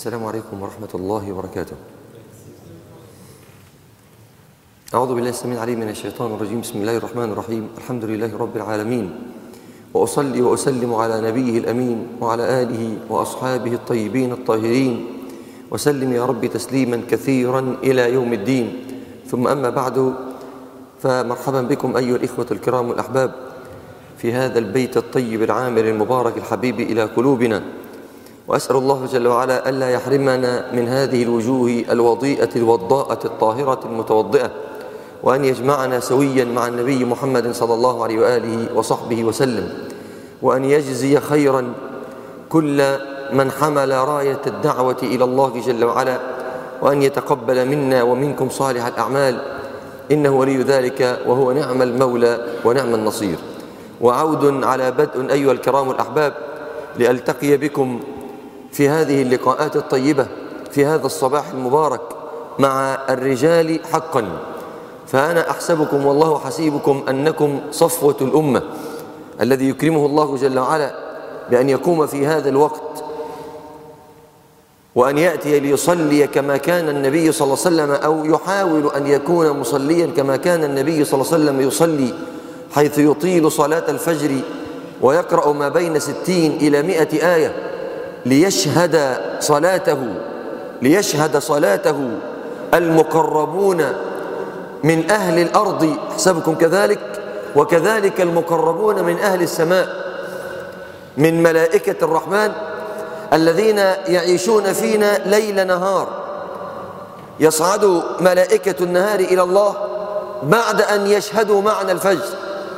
السلام عليكم ورحمة الله وبركاته أعوذ بالله السميع العليم من الشيطان الرجيم بسم الله الرحمن الرحيم الحمد لله رب العالمين وأصلي وأسلم على نبيه الأمين وعلى آله وأصحابه الطيبين الطاهرين وسلم يا رب تسليما كثيرا إلى يوم الدين ثم أما بعد فمرحبا بكم أيها الإخوة الكرام الأحباب في هذا البيت الطيب العامر المبارك الحبيب إلى قلوبنا وأسأل الله جل وعلا ألا يحرمنا من هذه الوجوه الوضيئة الوضاءة الطاهرة المتوضئة وأن يجمعنا سويا مع النبي محمد صلى الله عليه وآله وصحبه وسلم وأن يجزي خيرا كل من حمل راية الدعوة إلى الله جل وعلا وأن يتقبل منا ومنكم صالح الأعمال إنه ولي ذلك وهو نعم المولى ونعم النصير وعود على بدء أيها الكرام الأحباب لألتقي بكم في هذه اللقاءات الطيبة في هذا الصباح المبارك مع الرجال حقا فأنا أحسبكم والله حسيبكم أنكم صفوة الأمة الذي يكرمه الله جل وعلا بأن يقوم في هذا الوقت وأن يأتي ليصلي كما كان النبي صلى الله عليه وسلم أو يحاول أن يكون مصليا كما كان النبي صلى الله عليه وسلم يصلي حيث يطيل صلاة الفجر ويقرأ ما بين ستين إلى مئة آية ليشهد صلاته ليشهد صلاته المقربون من أهل الأرض حسبكم كذلك وكذلك المقربون من أهل السماء من ملائكة الرحمن الذين يعيشون فينا ليل نهار يصعد ملائكة النهار إلى الله بعد أن يشهدوا معنا الفجر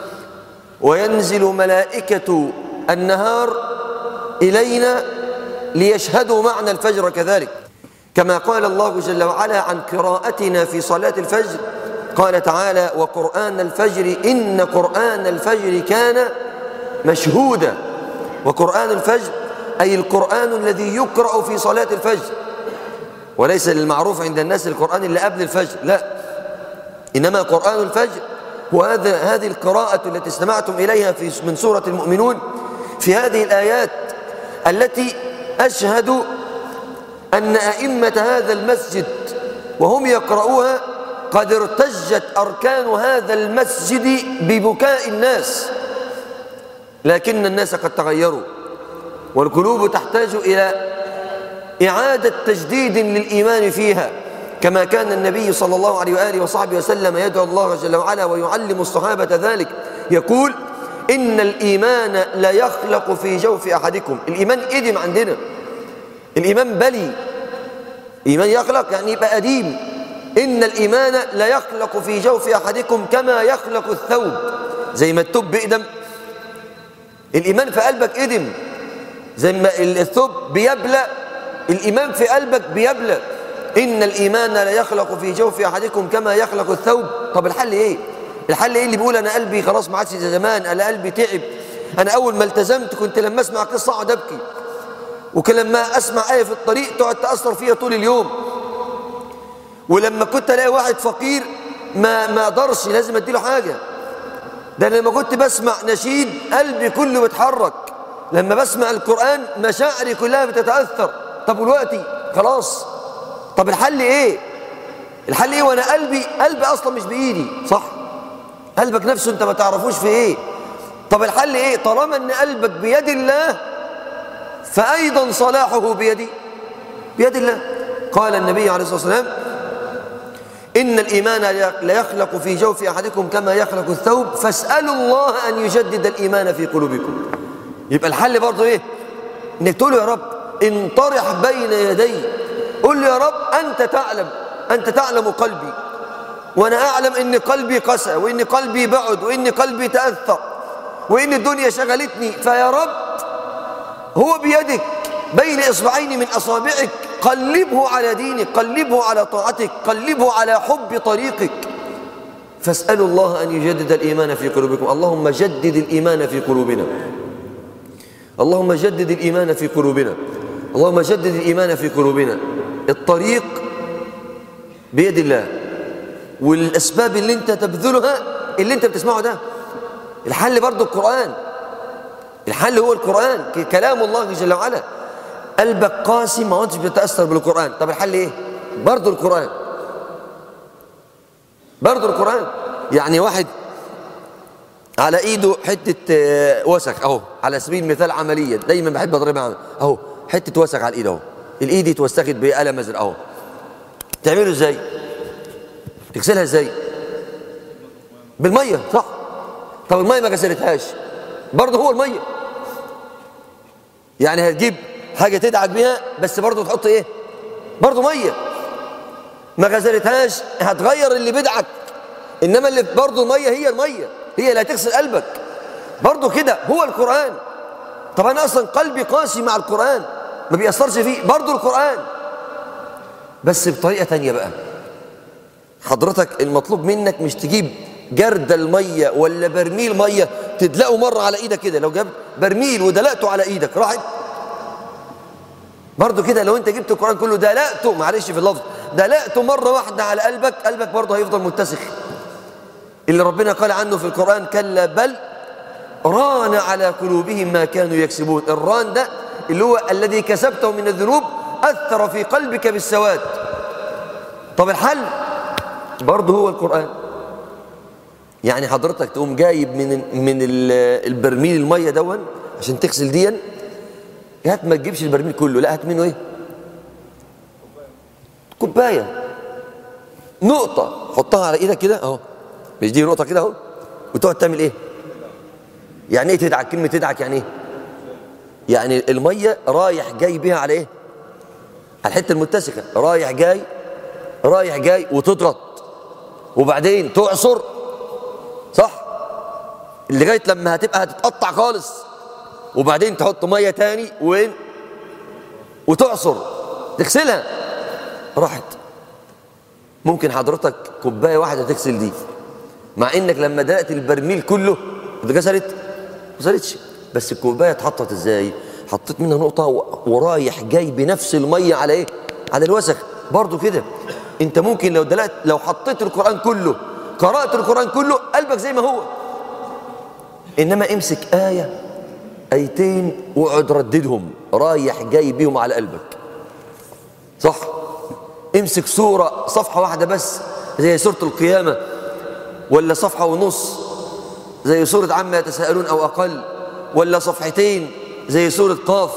وينزل ملائكة النهار إلينا ليشهدوا معنا الفجر كذلك كما قال الله جل وعلا عن قراءتنا في صلاة الفجر قال تعالى وقرآن الفجر إن قرآن الفجر كان مشهودا وقرآن الفجر أي القرآن الذي يقرأ في صلاة الفجر وليس للمعروف عند الناس القرآن اللي قبل الفجر لا إنما قرآن الفجر وهذا هذه القراءة التي استمعتم إليها في من سورة المؤمنون في هذه الآيات التي أشهد أن أئمة هذا المسجد وهم يقرؤوها قد ارتجت أركان هذا المسجد ببكاء الناس لكن الناس قد تغيروا والقلوب تحتاج إلى إعادة تجديد للإيمان فيها كما كان النبي صلى الله عليه وآله وصحبه وسلم يدعو الله جل وعلا ويعلم الصحابة ذلك يقول إن الإيمان لا يخلق في جوف أحدكم الإيمان إدم عندنا الإيمان بلي إيمان يخلق يعني يبقى قديم إن الإيمان لا يخلق في جوف أحدكم كما يخلق الثوب زي ما الثوب بيقدم الإيمان في قلبك إدم زي ما الثوب بيبلى الإيمان في قلبك بيبلى إن الإيمان لا يخلق في جوف أحدكم كما يخلق الثوب طب الحل إيه الحل إيه اللي بيقول أنا قلبي خلاص ما عادش زي زمان أنا قلبي تعب أنا أول ما التزمت كنت لما أسمع قصة أقعد أبكي وكان لما أسمع آية في الطريق تقعد تأثر فيها طول اليوم ولما كنت ألاقي واحد فقير ما ما أقدرش لازم أديله حاجة ده لما كنت بسمع نشيد قلبي كله بيتحرك لما بسمع القرآن مشاعري كلها بتتأثر طب ودلوقتي خلاص طب الحل ايه الحل ايه وانا قلبي قلبي اصلا مش بايدي صح قلبك نفسه انت ما تعرفوش في ايه طب الحل ايه طالما ان قلبك بيد الله فايضا صلاحه بيدي بيد الله قال النبي عليه الصلاه والسلام ان الايمان لا يخلق في جوف احدكم كما يخلق الثوب فاسالوا الله ان يجدد الايمان في قلوبكم يبقى الحل برضه ايه انك تقول يا رب انطرح بين يدي قل يا رب أنت تعلم أنت تعلم قلبي وأنا أعلم إن قلبي قسى وإن قلبي بعد وإن قلبي تأثر وإن الدنيا شغلتني فيا رب هو بيدك بين إصبعين من أصابعك قلبه على دينك قلبه على طاعتك قلبه على حب طريقك فاسألوا الله أن يجدد الإيمان في قلوبكم اللهم جدد الإيمان في قلوبنا اللهم جدد الإيمان في قلوبنا اللهم جدد الإيمان في قلوبنا الطريق بيد الله والأسباب اللي انت تبذلها اللي انت بتسمعه ده الحل برضو القرآن الحل هو القرآن كلام الله جل وعلا قلبك قاسي ما انتش بتتاثر بالقران طب الحل ايه برضه القران برضه القران يعني واحد على ايده حته آه، وسخ اهو على سبيل المثال عمليا دايما بحب اضربها اهو حته وسخ على الايد اهو الايد دي اتوسخت بقلم ازرق اهو تعمله ازاي تغسلها ازاي بالميه صح طب الميه ما غسلتهاش برضه هو الميه يعني هتجيب حاجه تدعك بيها بس برضه تحط ايه برضه ميه ما غسلتهاش هتغير اللي بدعك انما اللي برضه الميه هي الميه هي اللي هتغسل قلبك برضه كده هو القران طب انا اصلا قلبي قاسي مع القران ما بيأثرش فيه برضه القران بس بطريقه تانية بقى حضرتك المطلوب منك مش تجيب جردل الميه ولا برميل ميه تدلقه مره على ايدك كده لو جبت برميل ودلقته على ايدك راحت برضه كده لو انت جبت القران كله دلقته معلش في اللفظ دلقته مره واحده على قلبك قلبك برضه هيفضل متسخ اللي ربنا قال عنه في القران كلا بل ران على قلوبهم ما كانوا يكسبون الران ده اللي هو الذي كسبته من الذنوب اثر في قلبك بالسواد طب الحل برضه هو القران يعني حضرتك تقوم جايب من من ال- البرميل الميه دون عشان تغسل ديا هات ما تجيبش البرميل كله لا هات منه ايه كوبايه نقطه حطها على ايدك كده اهو مش دي نقطه كده اهو وتقعد تعمل ايه يعني ايه تدعك كلمه تدعك يعني ايه يعني الميه رايح جاي بيها على ايه على الحته المتسخه رايح جاي رايح جاي وتضغط وبعدين تعصر صح لغايه لما هتبقى هتتقطع خالص وبعدين تحط ميه تاني وين وتعصر تغسلها راحت ممكن حضرتك كوبايه واحده تغسل دي مع انك لما دلقت البرميل كله اتغسلت ما غسلتش بس الكوبايه اتحطت ازاي حطيت منها نقطه و- ورايح جاي بنفس الميه على ايه على الوسخ برضو كده انت ممكن لو دلقت لو حطيت القران كله قرات القران كله قلبك زي ما هو انما امسك ايه ايتين واقعد رددهم رايح جاي بيهم على قلبك صح امسك سوره صفحه واحده بس زي سوره القيامه ولا صفحه ونص زي سوره عما يتساءلون او اقل ولا صفحتين زي سوره قاف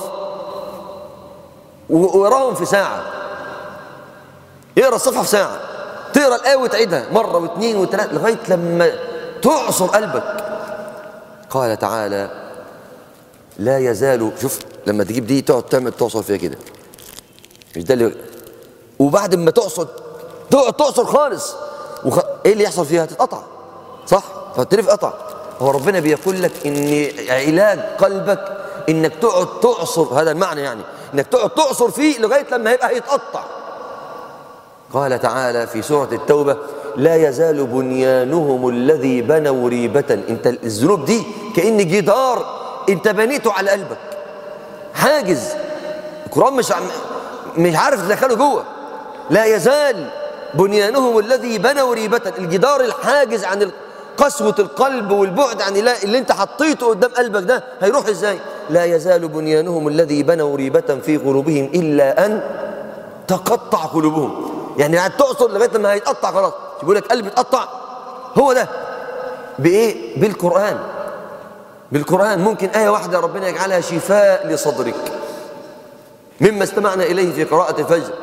و- وقراهم في ساعه اقرا الصفحه في ساعه تقرا الايه وتعيدها مره واثنين وثلاثه لغايه لما تعصر قلبك قال تعالى لا يزال شوف لما تجيب دي تقعد تعمل تعصر فيها كده مش ده اللي وبعد ما تعصر تقعد تعصر خالص وخ... ايه اللي يحصل فيها تتقطع صح فالتلف قطع هو ربنا بيقول لك ان علاج قلبك انك تقعد تعصر هذا المعنى يعني انك تقعد تعصر فيه لغايه لما هيبقى هيتقطع قال تعالى في سورة التوبة لا يزال بنيانهم الذي بنوا ريبة انت الذنوب دي كأن جدار انت بنيته على قلبك حاجز القرآن مش عم مش عارف تدخله جوه لا يزال بنيانهم الذي بنوا ريبة الجدار الحاجز عن قسوة القلب والبعد عن الله اللي انت حطيته قدام قلبك ده هيروح ازاي لا يزال بنيانهم الذي بنوا ريبة في قلوبهم إلا أن تقطع قلوبهم يعني قاعد تعصر لغايه لما هيتقطع خلاص يقول لك قلبي اتقطع هو ده بايه بالقران بالقران ممكن ايه واحده ربنا يجعلها شفاء لصدرك مما استمعنا اليه في قراءه الفجر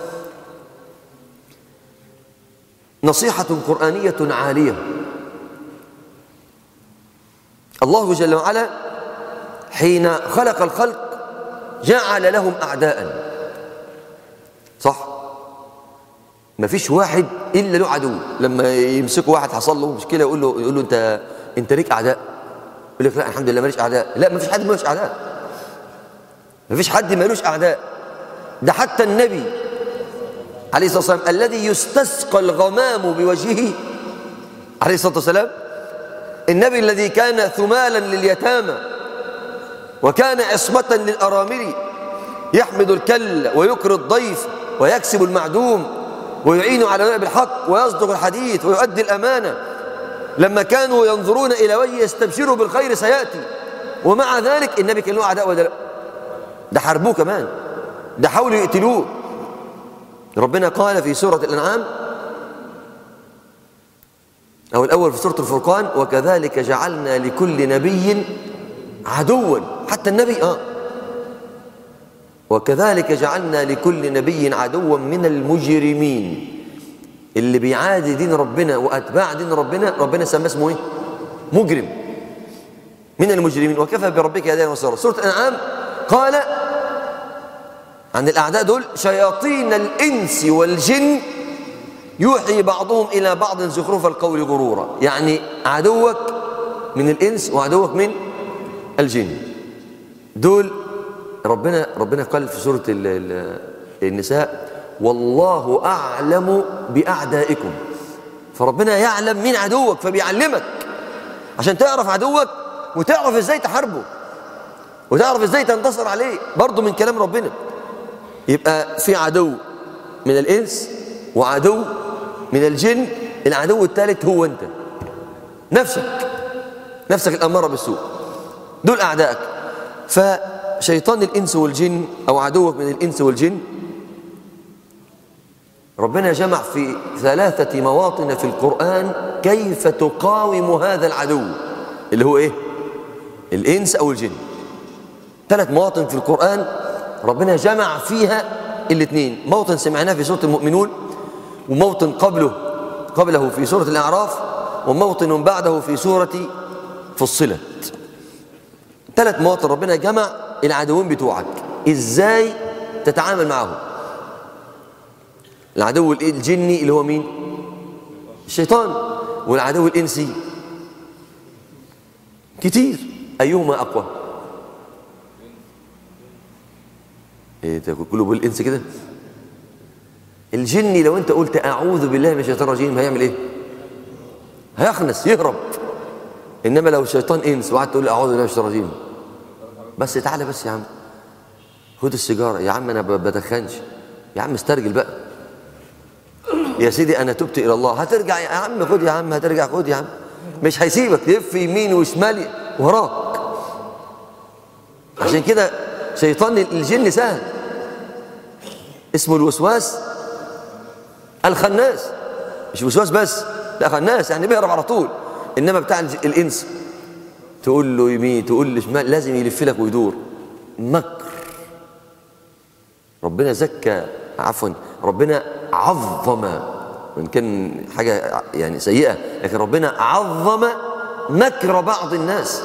نصيحه قرانيه عاليه الله جل وعلا حين خلق الخلق جعل لهم اعداء صح ما فيش واحد الا له عدو لما يمسكوا واحد حصل له مشكله يقول له يقول له انت انت ليك اعداء يقول لك لا الحمد لله ماليش اعداء لا ما فيش حد مالوش اعداء ما فيش حد مالوش اعداء ده حتى النبي عليه الصلاه والسلام الذي يستسقى الغمام بوجهه عليه الصلاه والسلام النبي الذي كان ثمالا لليتامى وكان عصمه للارامل يحمد الكل ويكر الضيف ويكسب المعدوم ويعين على نائب الحق ويصدق الحديث ويؤدي الأمانة لما كانوا ينظرون إلى وجه يستبشروا بالخير سيأتي ومع ذلك النبي كان له أعداء ولا لا ده حاربوه كمان ده حاولوا يقتلوه ربنا قال في سورة الأنعام أو الأول في سورة الفرقان وكذلك جعلنا لكل نبي عدوا حتى النبي آه وكذلك جعلنا لكل نبي عدوا من المجرمين اللي بيعادي دين ربنا وأتباع دين ربنا ربنا سماه اسمه إيه؟ مجرم من المجرمين وكفى بربك هدايا وسرا سورة الأنعام قال عن الأعداء دول شياطين الإنس والجن يوحي بعضهم إلى بعض زخرف القول غرورا يعني عدوك من الإنس وعدوك من الجن دول ربنا ربنا قال في سورة ال ال النساء والله أعلم بأعدائكم فربنا يعلم مين عدوك فبيعلمك عشان تعرف عدوك وتعرف ازاي تحاربه وتعرف ازاي تنتصر عليه برضه من كلام ربنا يبقى في عدو من الإنس وعدو من الجن العدو الثالث هو أنت نفسك نفسك الأمارة بالسوء دول أعدائك فشيطان الإنس والجن أو عدوك من الإنس والجن ربنا جمع في ثلاثة مواطن في القرآن كيف تقاوم هذا العدو اللي هو إيه الإنس أو الجن ثلاث مواطن في القرآن ربنا جمع فيها الاثنين موطن سمعناه في سورة المؤمنون وموطن قبله قبله في سورة الأعراف وموطن بعده في سورة فصلت ثلاث مواطن ربنا جمع العدوين بتوعك ازاي تتعامل معهم العدو الجني اللي هو مين الشيطان والعدو الانسي كتير ايهما اقوى ايه ده كله بيقول الانس كده الجني لو انت قلت اعوذ بالله من الشيطان الرجيم هيعمل ايه هيخنس يهرب انما لو الشيطان انس وقعدت تقول اعوذ بالله من الشيطان الرجيم بس تعالى بس يا عم خد السيجاره يا عم انا ما بدخنش يا عم استرجل بقى يا سيدي انا تبت الى الله هترجع يا عم خد يا عم هترجع خد يا عم مش هيسيبك يلف يمين وشمال وراك عشان كده شيطان الجن سهل اسمه الوسواس الخناس مش وسواس بس لا خناس يعني بيهرب على طول انما بتاع الانس تقول له يمين تقول له شمال لازم يلف لك ويدور مكر ربنا زكى عفوا ربنا عظم وان كان حاجه يعني سيئه لكن ربنا عظم مكر بعض الناس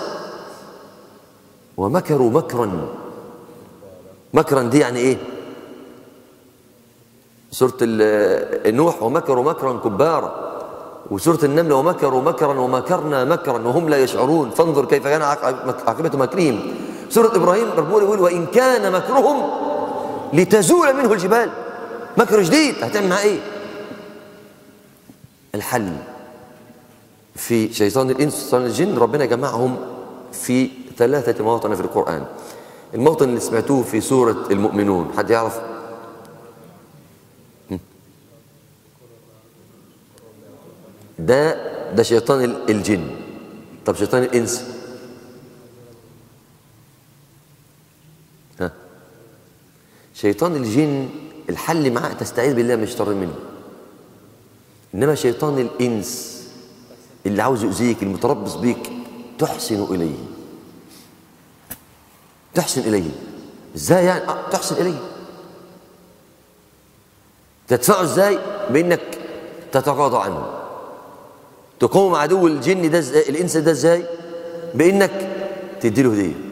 ومكروا مكرا مكرا دي يعني ايه سوره النوح ومكروا مكرا كبارا وسورة النمل ومكروا مكرا ومكرنا مكرا وهم لا يشعرون فانظر كيف كان عاقبة مكرهم سورة إبراهيم ربنا يقول وإن كان مكرهم لتزول منه الجبال مكر جديد هتعمل معاه إيه الحل في شيطان الإنس وشيطان الجن ربنا جمعهم في ثلاثة مواطن في القرآن الموطن اللي سمعتوه في سورة المؤمنون حد يعرف ده ده شيطان الجن طب شيطان الانس ها شيطان الجن الحل معاه تستعيذ بالله من الشيطان منه انما شيطان الانس اللي عاوز يؤذيك المتربص بيك تحسن اليه تحسن اليه ازاي يعني آه تحسن اليه تدفعه ازاي بانك تتغاضى عنه تقوم عدو الجن ده ازاي الانس ده ازاي بانك تدي له هديه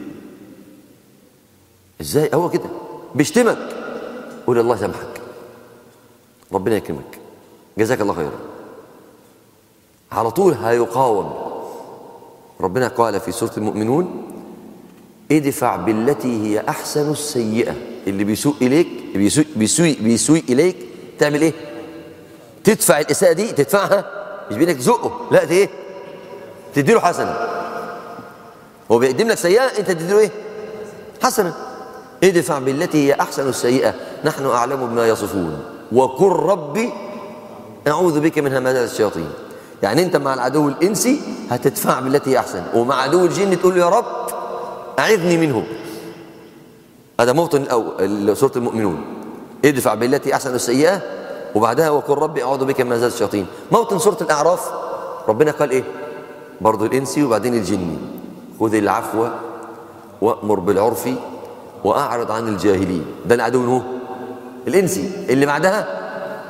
ازاي هو كده بيشتمك قول الله يسامحك ربنا يكرمك جزاك الله خيرا على طول هيقاوم ربنا قال في سوره المؤمنون ادفع بالتي هي احسن السيئه اللي بيسوء اليك بيسوء بيسوء, بيسوء اليك تعمل ايه تدفع الاساءه دي تدفعها مش بانك تزقه لا دي ايه تدي له حسنه هو بيقدم لك سيئه انت تدي له ايه حسنه ادفع بالتي هي احسن السيئه نحن اعلم بما يصفون وقل ربي اعوذ بك من همزات الشياطين يعني انت مع العدو الانسي هتدفع بالتي هي احسن ومع عدو الجن تقول له يا رب اعذني منه هذا موطن الأول سورة المؤمنون ادفع بالتي أحسن السيئة وبعدها وقل ربي أعوذ بك من هزات الشياطين موطن سورة الأعراف ربنا قال إيه برضو الإنسي وبعدين الجني خذ العفو وأمر بالعرف وأعرض عن الجاهلين ده العدو هو الإنسي اللي بعدها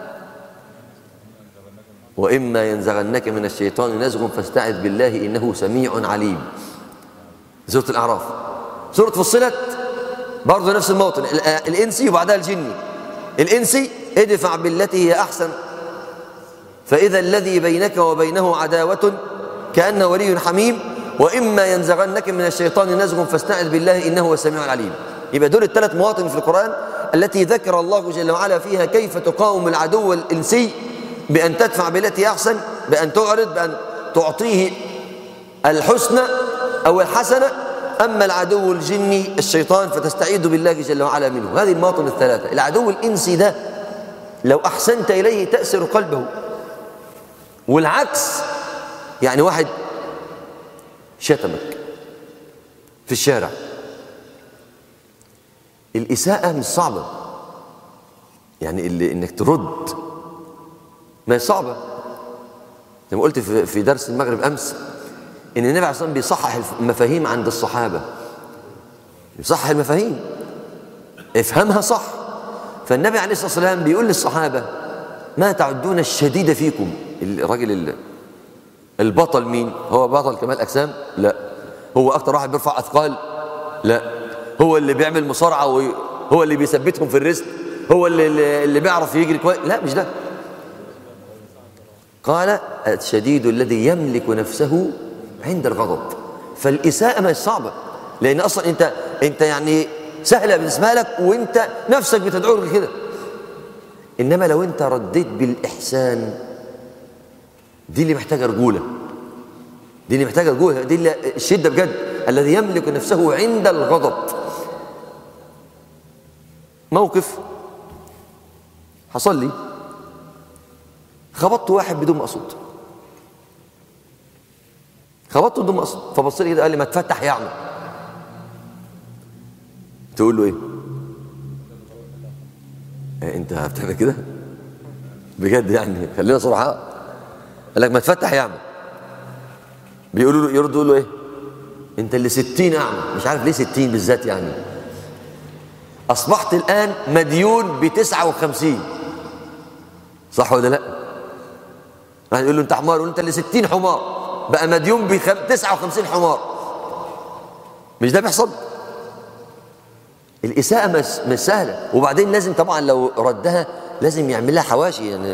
وإما ينزغنك من الشيطان نزغ فاستعذ بالله إنه سميع عليم سورة الأعراف سورة فصلت برضه نفس الموطن الإنسي وبعدها الجني الإنسي ادفع بالتي هي أحسن فإذا الذي بينك وبينه عداوة كأنه ولي حميم وإما ينزغنك من الشيطان نزغ فاستعذ بالله إنه هو السميع العليم يبقى دول الثلاث مواطن في القرآن التي ذكر الله جل وعلا فيها كيف تقاوم العدو الإنسي بأن تدفع بالتي أحسن بأن تعرض بأن تعطيه الحسنى أو الحسنة أما العدو الجني الشيطان فتستعيذ بالله جل وعلا منه هذه المواطن الثلاثة العدو الإنسي ده لو أحسنت إليه تأسر قلبه والعكس يعني واحد شتمك في الشارع الإساءة مش صعبة يعني اللي إنك ترد ما هي صعبة زي ما قلت في درس المغرب أمس إن النبي عليه الصلاة والسلام بيصحح المفاهيم عند الصحابة يصحح المفاهيم افهمها صح فالنبي عليه الصلاة والسلام بيقول للصحابة ما تعدون الشديد فيكم الراجل البطل مين هو بطل كمال أجسام لا هو أكتر واحد بيرفع أثقال لا هو اللي بيعمل مصارعة هو اللي بيثبتهم في الرزق هو اللي, اللي بيعرف يجري كويس لا مش ده قال الشديد الذي يملك نفسه عند الغضب فالإساءة مش صعبة لأن أصلا أنت أنت يعني سهلة بالنسبة لك وأنت نفسك بتدعو كده إنما لو أنت رديت بالإحسان دي اللي محتاجة رجولة دي اللي محتاجة رجولة دي اللي الشدة بجد الذي يملك نفسه عند الغضب موقف حصل لي خبطت واحد بدون مقصود خبطته بدون مقصود فبص لي كده قال لي ما تفتح يا عم تقول له ايه إيه انت بتعمل كده بجد يعني خلينا صراحه قال لك ما تفتح يا عم بيقولوا له يردوا له ايه انت اللي 60 اعمى مش عارف ليه 60 بالذات يعني اصبحت الان مديون ب 59 صح ولا لا راح يقول له انت حمار وانت اللي 60 حمار بقى مديون ب 59 حمار مش ده بيحصل الإساءة مش, مش سهلة وبعدين لازم طبعا لو ردها لازم يعمل لها حواشي يعني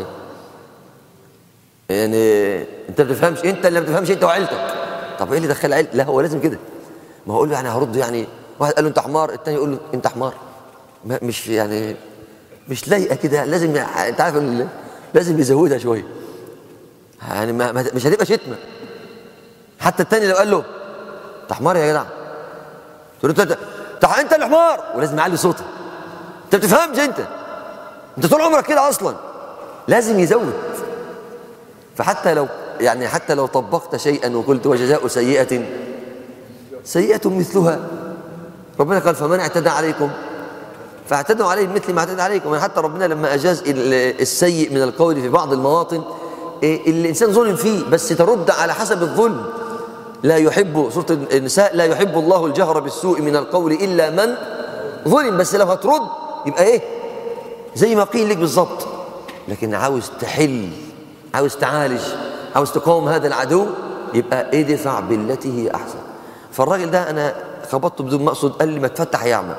يعني انت ما بتفهمش انت اللي ما بتفهمش انت وعيلتك طب ايه اللي دخل عيلتك لا هو لازم كده ما هو اقول له يعني هرد يعني واحد قال له انت حمار الثاني يقول له انت حمار ما مش يعني مش لايقه كده لازم انت عارف لازم يزودها شويه يعني ما مش هتبقى شتمه حتى الثاني لو قال له انت حمار يا جدع تقول له انت انت اللي حمار ولازم يعلي صوته انت ما بتفهمش انت انت طول عمرك كده اصلا لازم يزود فحتى لو يعني حتى لو طبقت شيئا وقلت وجزاء سيئة سيئة مثلها ربنا قال فمن اعتدى عليكم فاعتدوا عليه مثل ما اعتدى عليكم يعني حتى ربنا لما أجاز السيء من القول في بعض المواطن الإنسان ظلم فيه بس ترد على حسب الظلم لا يحب سورة النساء لا يحب الله الجهر بالسوء من القول إلا من ظلم بس لو هترد يبقى إيه زي ما قيل لك بالظبط لكن عاوز تحل عاوز تعالج عاوز تقاوم هذا العدو يبقى ادفع بالتي هي أحسن فالراجل ده أنا خبطته بدون مقصد قال لي ما تفتح يا عم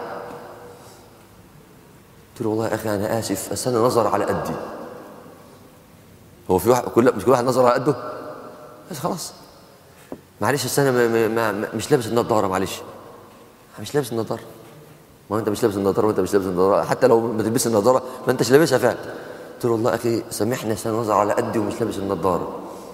قلت له والله يا أخي أنا آسف بس أنا نظر على قدي هو في واحد كل مش كل واحد نظر على قده بس خلاص معلش بس انا ما ما ما مش لابس النضاره معلش مش لابس النضاره ما انت مش لابس النضاره وانت مش لابس النضاره حتى لو ما تلبس النضاره ما انتش لابسها فعلا قلت له والله اخي سامحني عشان نظر على قدي ومش لابس النضاره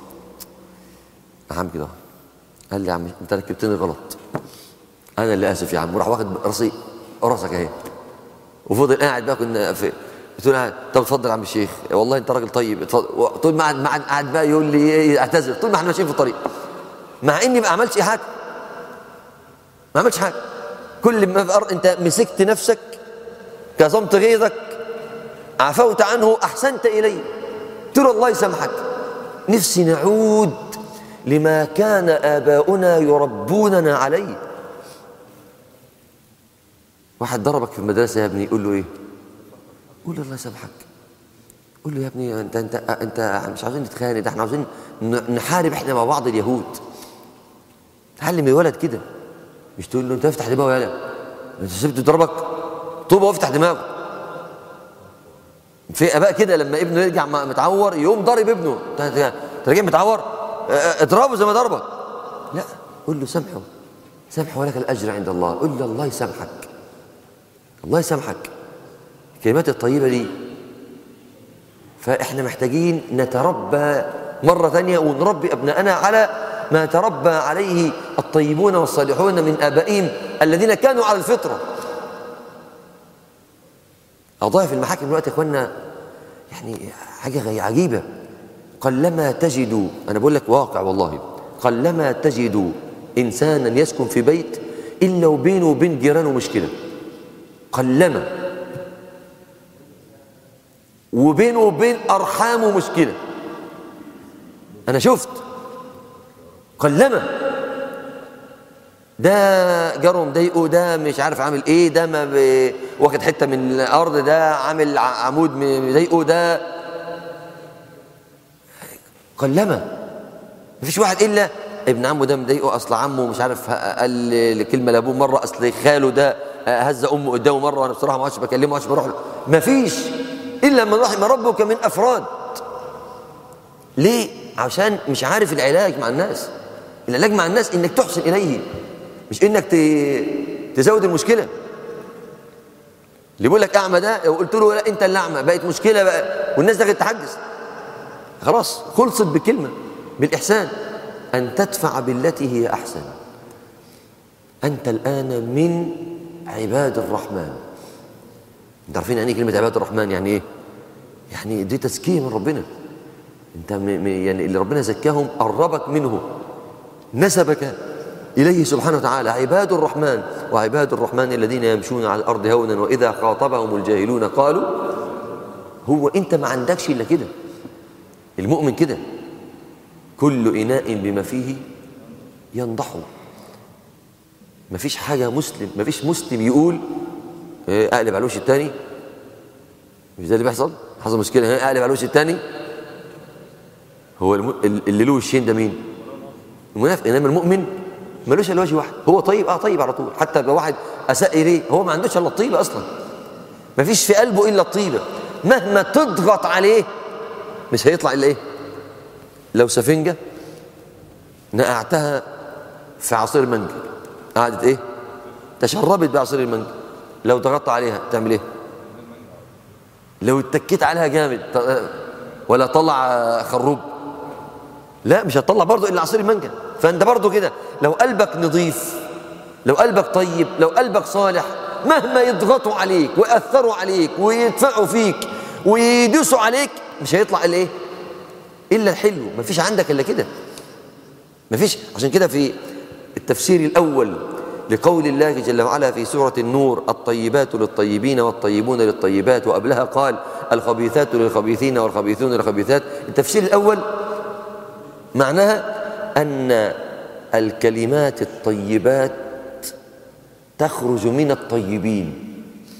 عم كده قال لي يا عم انت ركبتني غلط انا اللي اسف يا عم وراح واخد راسي راسك اهي وفضل قاعد بقى كنا في قلت له طب اتفضل يا عم الشيخ والله انت راجل طيب اتفضل طول ما قعد قاعد بقى يقول لي ايه اعتذر طول ما احنا ماشيين في الطريق مع اني ما عملتش حاجه ما عملتش حاجه كل ما في أرض أنت مسكت نفسك كظمت غيظك عفوت عنه أحسنت إليه ترى الله يسامحك نفسي نعود لما كان آباؤنا يربوننا عليه واحد ضربك في المدرسة يا ابني يقول له إيه قول له الله يسامحك قول له يا ابني انت انت انت مش عاوزين نتخانق ده احنا عاوزين نحارب احنا مع بعض اليهود علم الولد كده مش تقول له انت افتح دماغه يالا انت سبت ضربك طوبه وافتح دماغه في اباء كده لما ابنه يرجع متعور يقوم ضارب ابنه انت راجع متعور اضربه زي ما ضربك لا قول له سامحه سامحه ولك الاجر عند الله قول له الله يسامحك الله يسامحك الكلمات الطيبه دي فاحنا محتاجين نتربى مره ثانيه ونربي ابنائنا على ما تربى عليه الطيبون والصالحون من ابائهم الذين كانوا على الفطره قضايا في المحاكم دلوقتي يا اخوانا يعني حاجه عجيبه قلما تجد انا بقول لك واقع والله قلما تجد انسانا يسكن في بيت الا وبينه وبين جيرانه مشكله قلما وبينه وبين ارحامه مشكله انا شفت قلما ده جاره مضايقه ده مش عارف عامل ايه ده ما ب... واخد حته من الارض ده عامل عمود مضايقه ده قلما مفيش واحد الا ابن عمه ده مضايقه اصل عمه مش عارف قال كلمه لابوه مره اصل خاله ده هز امه قدامه مره وانا بصراحه ما عادش بكلمه ما عادش بروح له مفيش الا من رحم ربك من افراد ليه عشان مش عارف العلاج مع الناس العلاج مع الناس انك تحسن اليه مش انك تزود المشكله اللي بيقول لك اعمى ده لو قلت له لا انت اللي اعمى بقت مشكله بقى والناس دخلت تحجز خلاص خلصت بكلمه بالاحسان ان تدفع بالتي هي احسن انت الان من عباد الرحمن انت عارفين يعني ايه كلمه عباد الرحمن يعني ايه يعني دي تزكيه من ربنا انت م م يعني اللي ربنا زكاهم قربك منه نسبك إليه سبحانه وتعالى عباد الرحمن وعباد الرحمن الذين يمشون على الأرض هونا وإذا خاطبهم الجاهلون قالوا هو أنت ما عندكش إلا كده المؤمن كده كل إناء بما فيه ينضحه ما فيش حاجة مسلم ما فيش مسلم يقول أقلب على الوش الثاني مش ده اللي بيحصل حصل مشكلة أقلب على الوش الثاني هو اللي له وشين ده مين المنافق انما المؤمن ملوش الا وجه واحد هو طيب اه طيب على طول حتى لو واحد اساء اليه هو ما عندوش الا الطيبه اصلا ما فيش في قلبه الا الطيبه مهما تضغط عليه مش هيطلع الا ايه لو سفنجه نقعتها في عصير مانجا قعدت ايه تشربت بعصير المانجا لو ضغطت عليها تعمل ايه لو اتكيت عليها جامد ولا طلع خروب لا مش هتطلع برضه الا عصير المانجا فانت برضه كده لو قلبك نظيف لو قلبك طيب لو قلبك صالح مهما يضغطوا عليك ويأثروا عليك ويدفعوا فيك ويدوسوا عليك مش هيطلع الا ايه الا الحلو مفيش عندك الا كده مفيش عشان كده في التفسير الاول لقول الله جل وعلا في سورة النور الطيبات للطيبين والطيبون للطيبات وقبلها قال الخبيثات للخبيثين والخبيثون للخبيثات التفسير الأول معناها أن الكلمات الطيبات تخرج من الطيبين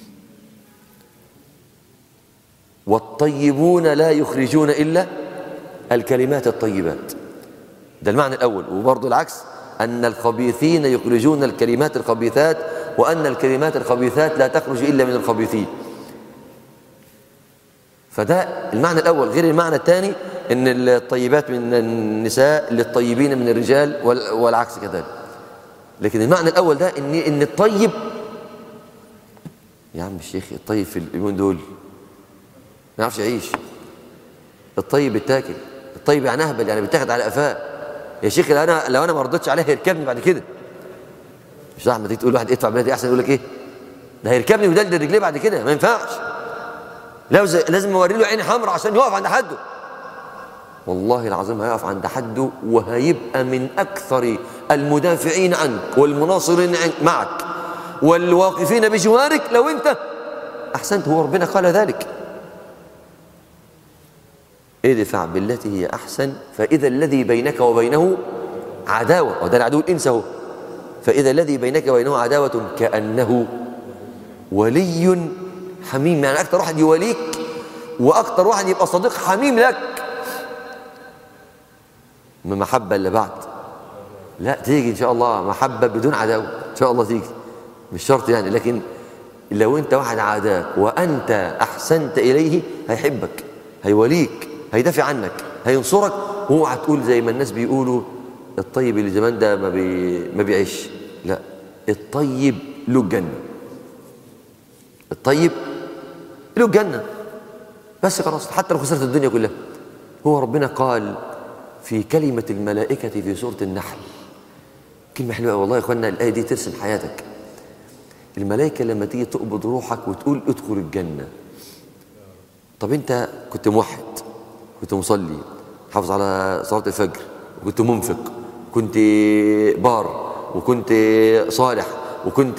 والطيبون لا يخرجون إلا الكلمات الطيبات ده المعنى الأول وبرضه العكس أن الخبيثين يخرجون الكلمات الخبيثات وأن الكلمات الخبيثات لا تخرج إلا من الخبيثين فده المعنى الأول غير المعنى الثاني ان الطيبات من النساء للطيبين من الرجال والعكس كذلك لكن المعنى الاول ده ان ان الطيب يا عم الشيخ الطيب في اليومين دول ما يعرفش يعيش الطيب بيتاكل الطيب يعني اهبل يعني بيتاخد على قفاه يا شيخ لو انا لو انا ما رضيتش عليه هيركبني بعد كده مش احمد تيجي تقول واحد ادفع بلدي احسن يقول لك ايه ده هيركبني ويدلدل رجليه بعد كده ما ينفعش لازم اوري له عين حمراء عشان يقف عند حده والله العظيم هيقف عند حده وهيبقى من أكثر المدافعين عنك والمناصرين معك والواقفين بجوارك لو أنت أحسنت هو ربنا قال ذلك ادفع بالتي هي أحسن فإذا الذي بينك وبينه عداوة وده العدو الإنس هو فإذا الذي بينك وبينه عداوة كأنه ولي حميم يعني أكثر واحد يوليك وأكثر واحد يبقى صديق حميم لك من محبة اللي بعد لا تيجي إن شاء الله محبة بدون عداوة إن شاء الله تيجي مش شرط يعني لكن لو أنت واحد عاداك وأنت أحسنت إليه هيحبك هيوليك هيدافع عنك هينصرك واوعى تقول زي ما الناس بيقولوا الطيب اللي زمان ده ما, بي... ما بيعيش لا الطيب له الجنة الطيب له الجنة بس خلاص حتى لو خسرت الدنيا كلها هو ربنا قال في كلمة الملائكة في سورة النحل كلمة حلوة والله يا اخوانا الآية دي ترسم حياتك الملائكة لما تيجي تقبض روحك وتقول ادخل الجنة طب انت كنت موحد كنت مصلي حافظ على صلاة الفجر وكنت منفق كنت بار وكنت صالح وكنت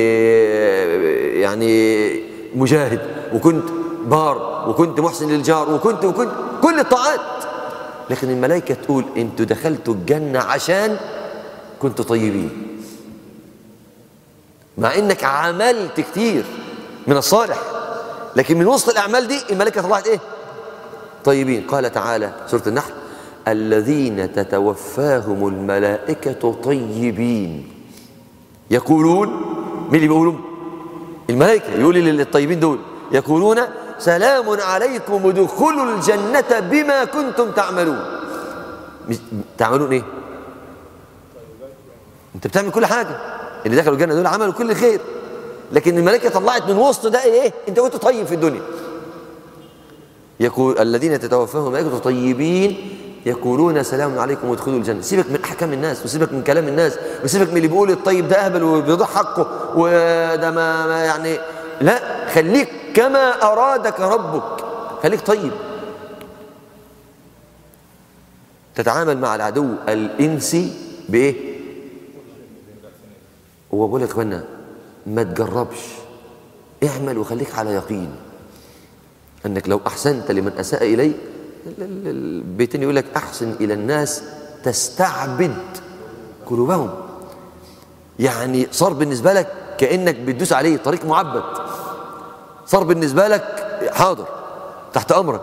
يعني مجاهد وكنت بار وكنت محسن للجار وكنت وكنت كل الطاعات لكن الملائكة تقول انتوا دخلتوا الجنة عشان كنتوا طيبين مع انك عملت كتير من الصالح لكن من وسط الاعمال دي الملائكة طلعت ايه طيبين قال تعالى سورة النحل الذين تتوفاهم الملائكة طيبين يقولون مين اللي بيقولوا الملائكة يقول للطيبين دول يقولون سلام عليكم ادخلوا الجنة بما كنتم تعملون تعملون ايه انت بتعمل كل حاجة اللي دخلوا الجنة دول عملوا كل خير لكن الملائكة طلعت من وسط ده ايه انت كنت طيب في الدنيا يقول الذين تتوفاهم الملائكة طيبين يقولون سلام عليكم وادخلوا الجنة سيبك من أحكام الناس وسيبك من كلام الناس وسيبك من اللي بيقول الطيب ده أهبل وبيضيع حقه وده ما, ما يعني لا خليك كما أرادك ربك خليك طيب تتعامل مع العدو الإنسي بإيه؟ هو بقول لك اخوانا ما تجربش اعمل وخليك على يقين انك لو احسنت لمن اساء اليك البيتين يقول لك احسن الى الناس تستعبد قلوبهم يعني صار بالنسبه لك كانك بتدوس عليه طريق معبد صار بالنسبه لك حاضر تحت امرك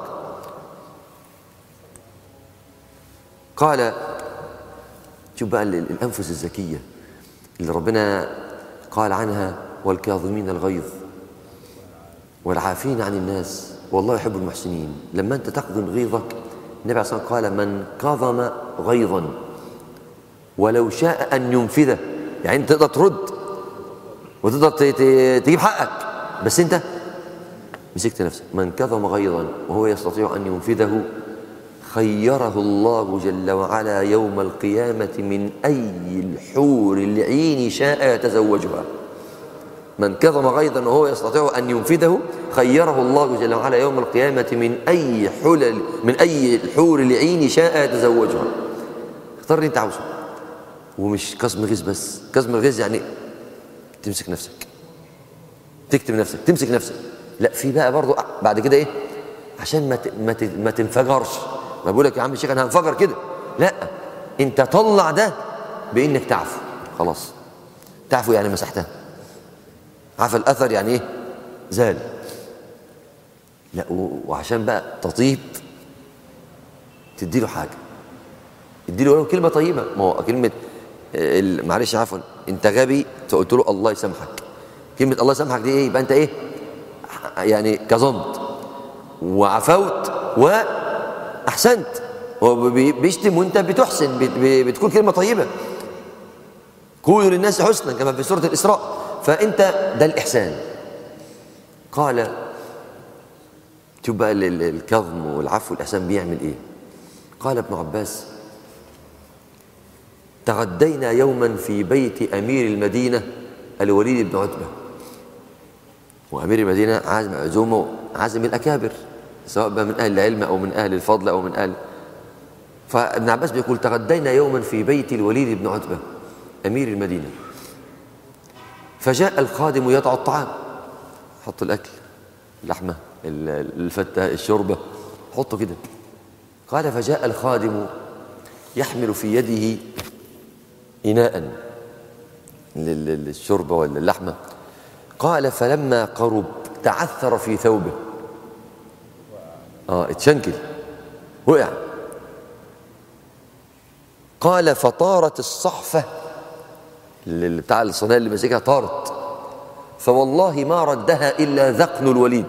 قال شوف بقى الانفس الذكيه اللي ربنا قال عنها والكاظمين الغيظ والعافين عن الناس والله يحب المحسنين لما انت تقضم غيظك النبي عليه الصلاه والسلام قال من كظم غيظا ولو شاء ان ينفذه يعني انت تقدر ترد وتقدر تجيب حقك بس انت مسكت نفسك من كظم غيظا وهو يستطيع ان ينفذه خيره الله جل وعلا يوم القيامه من اي الحور العين شاء يتزوجها من كظم غيظا وهو يستطيع أن ينفذه خيره الله جل وعلا يوم القيامة من أي حلل من أي الحور العين شاء يتزوجها اختار اللي أنت عاوزه ومش كظم غيظ بس كظم الغيظ يعني تمسك نفسك تكتم نفسك تمسك نفسك لا في بقى برضه بعد كده ايه عشان ما ما ما تنفجرش ما بقول لك يا عم الشيخ انا هنفجر كده لا انت طلع ده بانك تعفو خلاص تعفو يعني مسحتها عفى الاثر يعني ايه زال لا وعشان بقى تطيب تدي له حاجه ادي له كلمه طيبه ما هو كلمه معلش عفوا انت غبي فقلت له الله يسامحك كلمه الله يسامحك دي ايه يبقى انت ايه يعني كظمت وعفوت واحسنت هو بيشتم وانت بتحسن بتكون كلمه طيبه قولوا للناس حسنا كما في سوره الاسراء فانت ده الاحسان قال شوف بقى الكظم والعفو والاحسان بيعمل ايه قال ابن عباس تغدينا يوما في بيت امير المدينه الوليد بن عتبه وامير المدينه عازم عزومه عازم الاكابر سواء بقى من اهل العلم او من اهل الفضل او من اهل فابن عباس بيقول تغدينا يوما في بيت الوليد بن عتبه امير المدينه فجاء الخادم يضع الطعام حط الأكل اللحمة الفتة الشوربة حطه كده قال فجاء الخادم يحمل في يده إناء للشوربة ولا اللحمة قال فلما قرب تعثر في ثوبه اه اتشنكل وقع قال فطارت الصحفة اللي بتاع الصينية اللي ماسكها طارت فوالله ما ردها إلا ذقن الوليد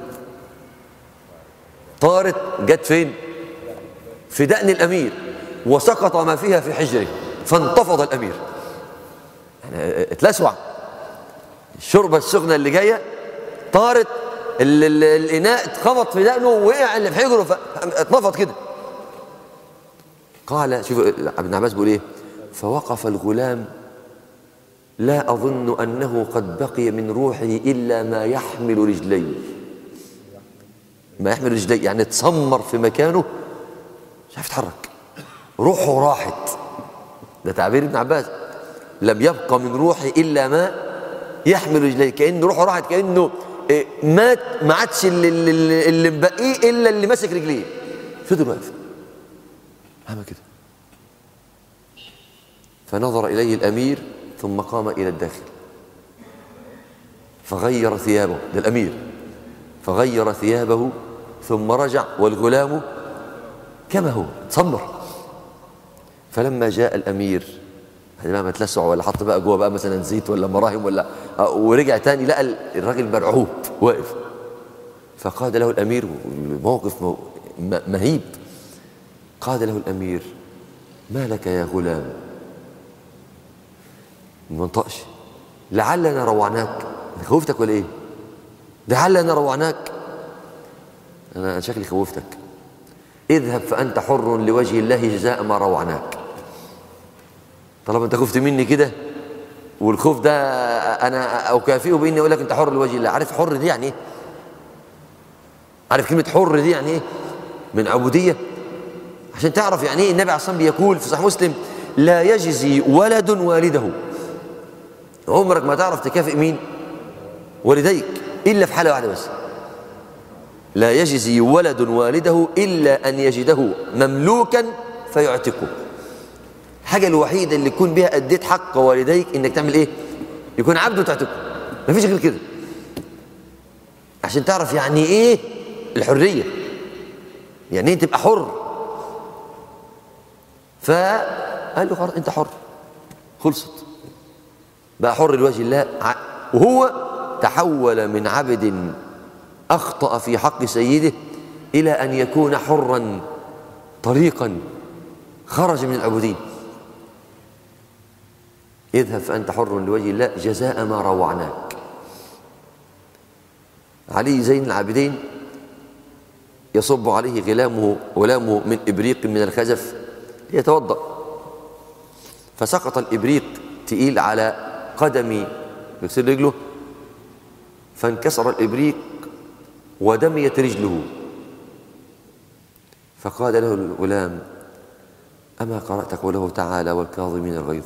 طارت جت فين في دقن الأمير وسقط ما فيها في حجره فانتفض الأمير يعني اتلسوع الشوربة السخنة اللي جاية طارت ال ال الإناء اتخبط في دقنه ووقع اللي في حجره اتنفض كده قال شوف ابن عباس بيقول ايه فوقف الغلام لا أظن أنه قد بقي من روحه إلا ما يحمل رجليه ما يحمل رجليه يعني تسمر في مكانه مش عارف يتحرك روحه راحت ده تعبير ابن عباس لم يبقى من روحه إلا ما يحمل رجليه كأنه روحه راحت كأنه مات ما عادش اللي, اللي, اللي مبقيه إلا اللي ماسك رجليه فضل واقف عمل كده فنظر إليه الأمير ثم قام إلى الداخل فغير ثيابه ده الأمير فغير ثيابه ثم رجع والغلام كما هو تصمر فلما جاء الأمير ما تلسع ولا حط بقى جوه بقى مثلا زيت ولا مراهم ولا ورجع تاني لقى الراجل مرعوب واقف فقال له الأمير موقف مهيب قال له الأمير ما لك يا غلام ما انطقش لعلنا روعناك خوفتك ولا ايه لعلنا روعناك انا شكلي خوفتك اذهب فانت حر لوجه الله جزاء ما روعناك طالما انت خفت مني كده والخوف ده انا اكافئه باني اقول لك انت حر لوجه الله عارف حر دي يعني ايه عارف كلمه حر دي يعني ايه من عبوديه عشان تعرف يعني ايه النبي عليه الصلاه والسلام بيقول في صحيح مسلم لا يجزي ولد والده عمرك ما تعرف تكافئ مين والديك الا في حاله واحده بس لا يجزي ولد والده الا ان يجده مملوكا فيعتقه الحاجه الوحيده اللي يكون بها اديت حق والديك انك تعمل ايه يكون عبد وتعتقه مفيش غير كده عشان تعرف يعني ايه الحريه يعني ايه تبقى حر فقال له خلاص انت حر خلصت بقى حر لوجه الله وهو تحول من عبد اخطا في حق سيده الى ان يكون حرا طريقا خرج من العبودين اذهب فانت حر لوجه الله جزاء ما روعناك علي زين العابدين يصب عليه غلامه غلامه من ابريق من الخزف يتوضا فسقط الابريق تقيل على قدم يغسل رجله فانكسر الابريق ودميت رجله فقال له الغلام اما قرات قوله تعالى والكاظمين الغيظ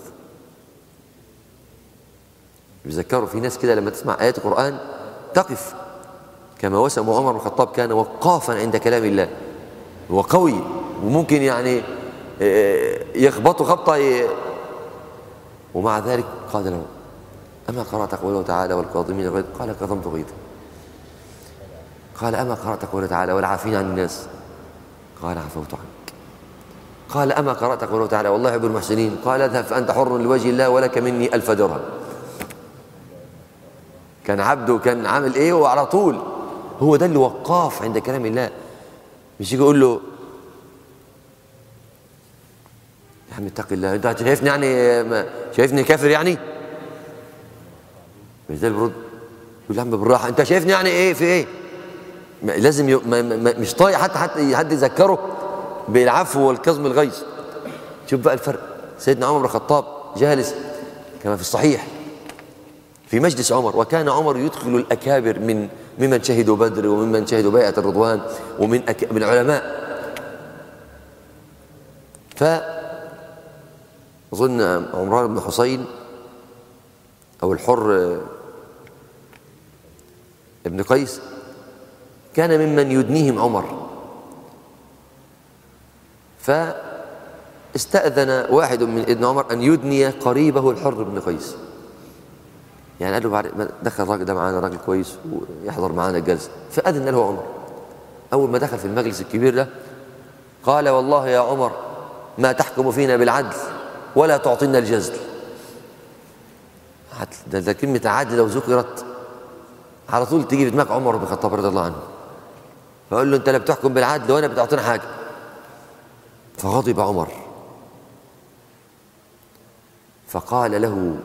بيذكروا في ناس كده لما تسمع ايات القران تقف كما وسم عمر بن الخطاب كان وقافا عند كلام الله هو قوي وممكن يعني يخبطه خبطه ومع ذلك قال له أما قرأت قوله تعالى والكاظمين الغيظ قال كظمت غيظا قال أما قرأت قوله تعالى والعافين عن الناس قال عفوت عنك قال أما قرأت قوله تعالى والله يحب المحسنين قال اذهب فأنت حر لوجه الله ولك مني ألف درهم كان عبده كان عامل ايه وعلى طول هو ده اللي وقاف عند كلام الله مش يجي يقول له يا عم اتق الله انت شايفني يعني شايفني كافر يعني مش ده البرد يقول يا عم بالراحه انت شايفني يعني ايه في ايه لازم ي... ما... ما... مش طايق حتى حتى حد يذكره بالعفو والكظم الغيظ شوف بقى الفرق سيدنا عمر بن الخطاب جالس كما في الصحيح في مجلس عمر وكان عمر يدخل الاكابر من ممن شهدوا بدر وممن شهدوا بيعه الرضوان ومن أك... من العلماء ف اظن عمران بن حسين او الحر ابن قيس كان ممن يدنيهم عمر فاستأذن واحد من ابن عمر أن يدني قريبه الحر بن قيس يعني قال له بعد ما دخل الراجل ده معانا راجل كويس ويحضر معانا الجلسة فأذن له عمر أول ما دخل في المجلس الكبير ده قال والله يا عمر ما تحكم فينا بالعدل ولا تعطينا الجزل عدل ده, ده كلمة عدل لو ذكرت على طول تيجي في دماغ عمر بن الخطاب رضي الله عنه فقال له انت لا بتحكم بالعدل وانا بتعطينا حاجه فغضب عمر فقال له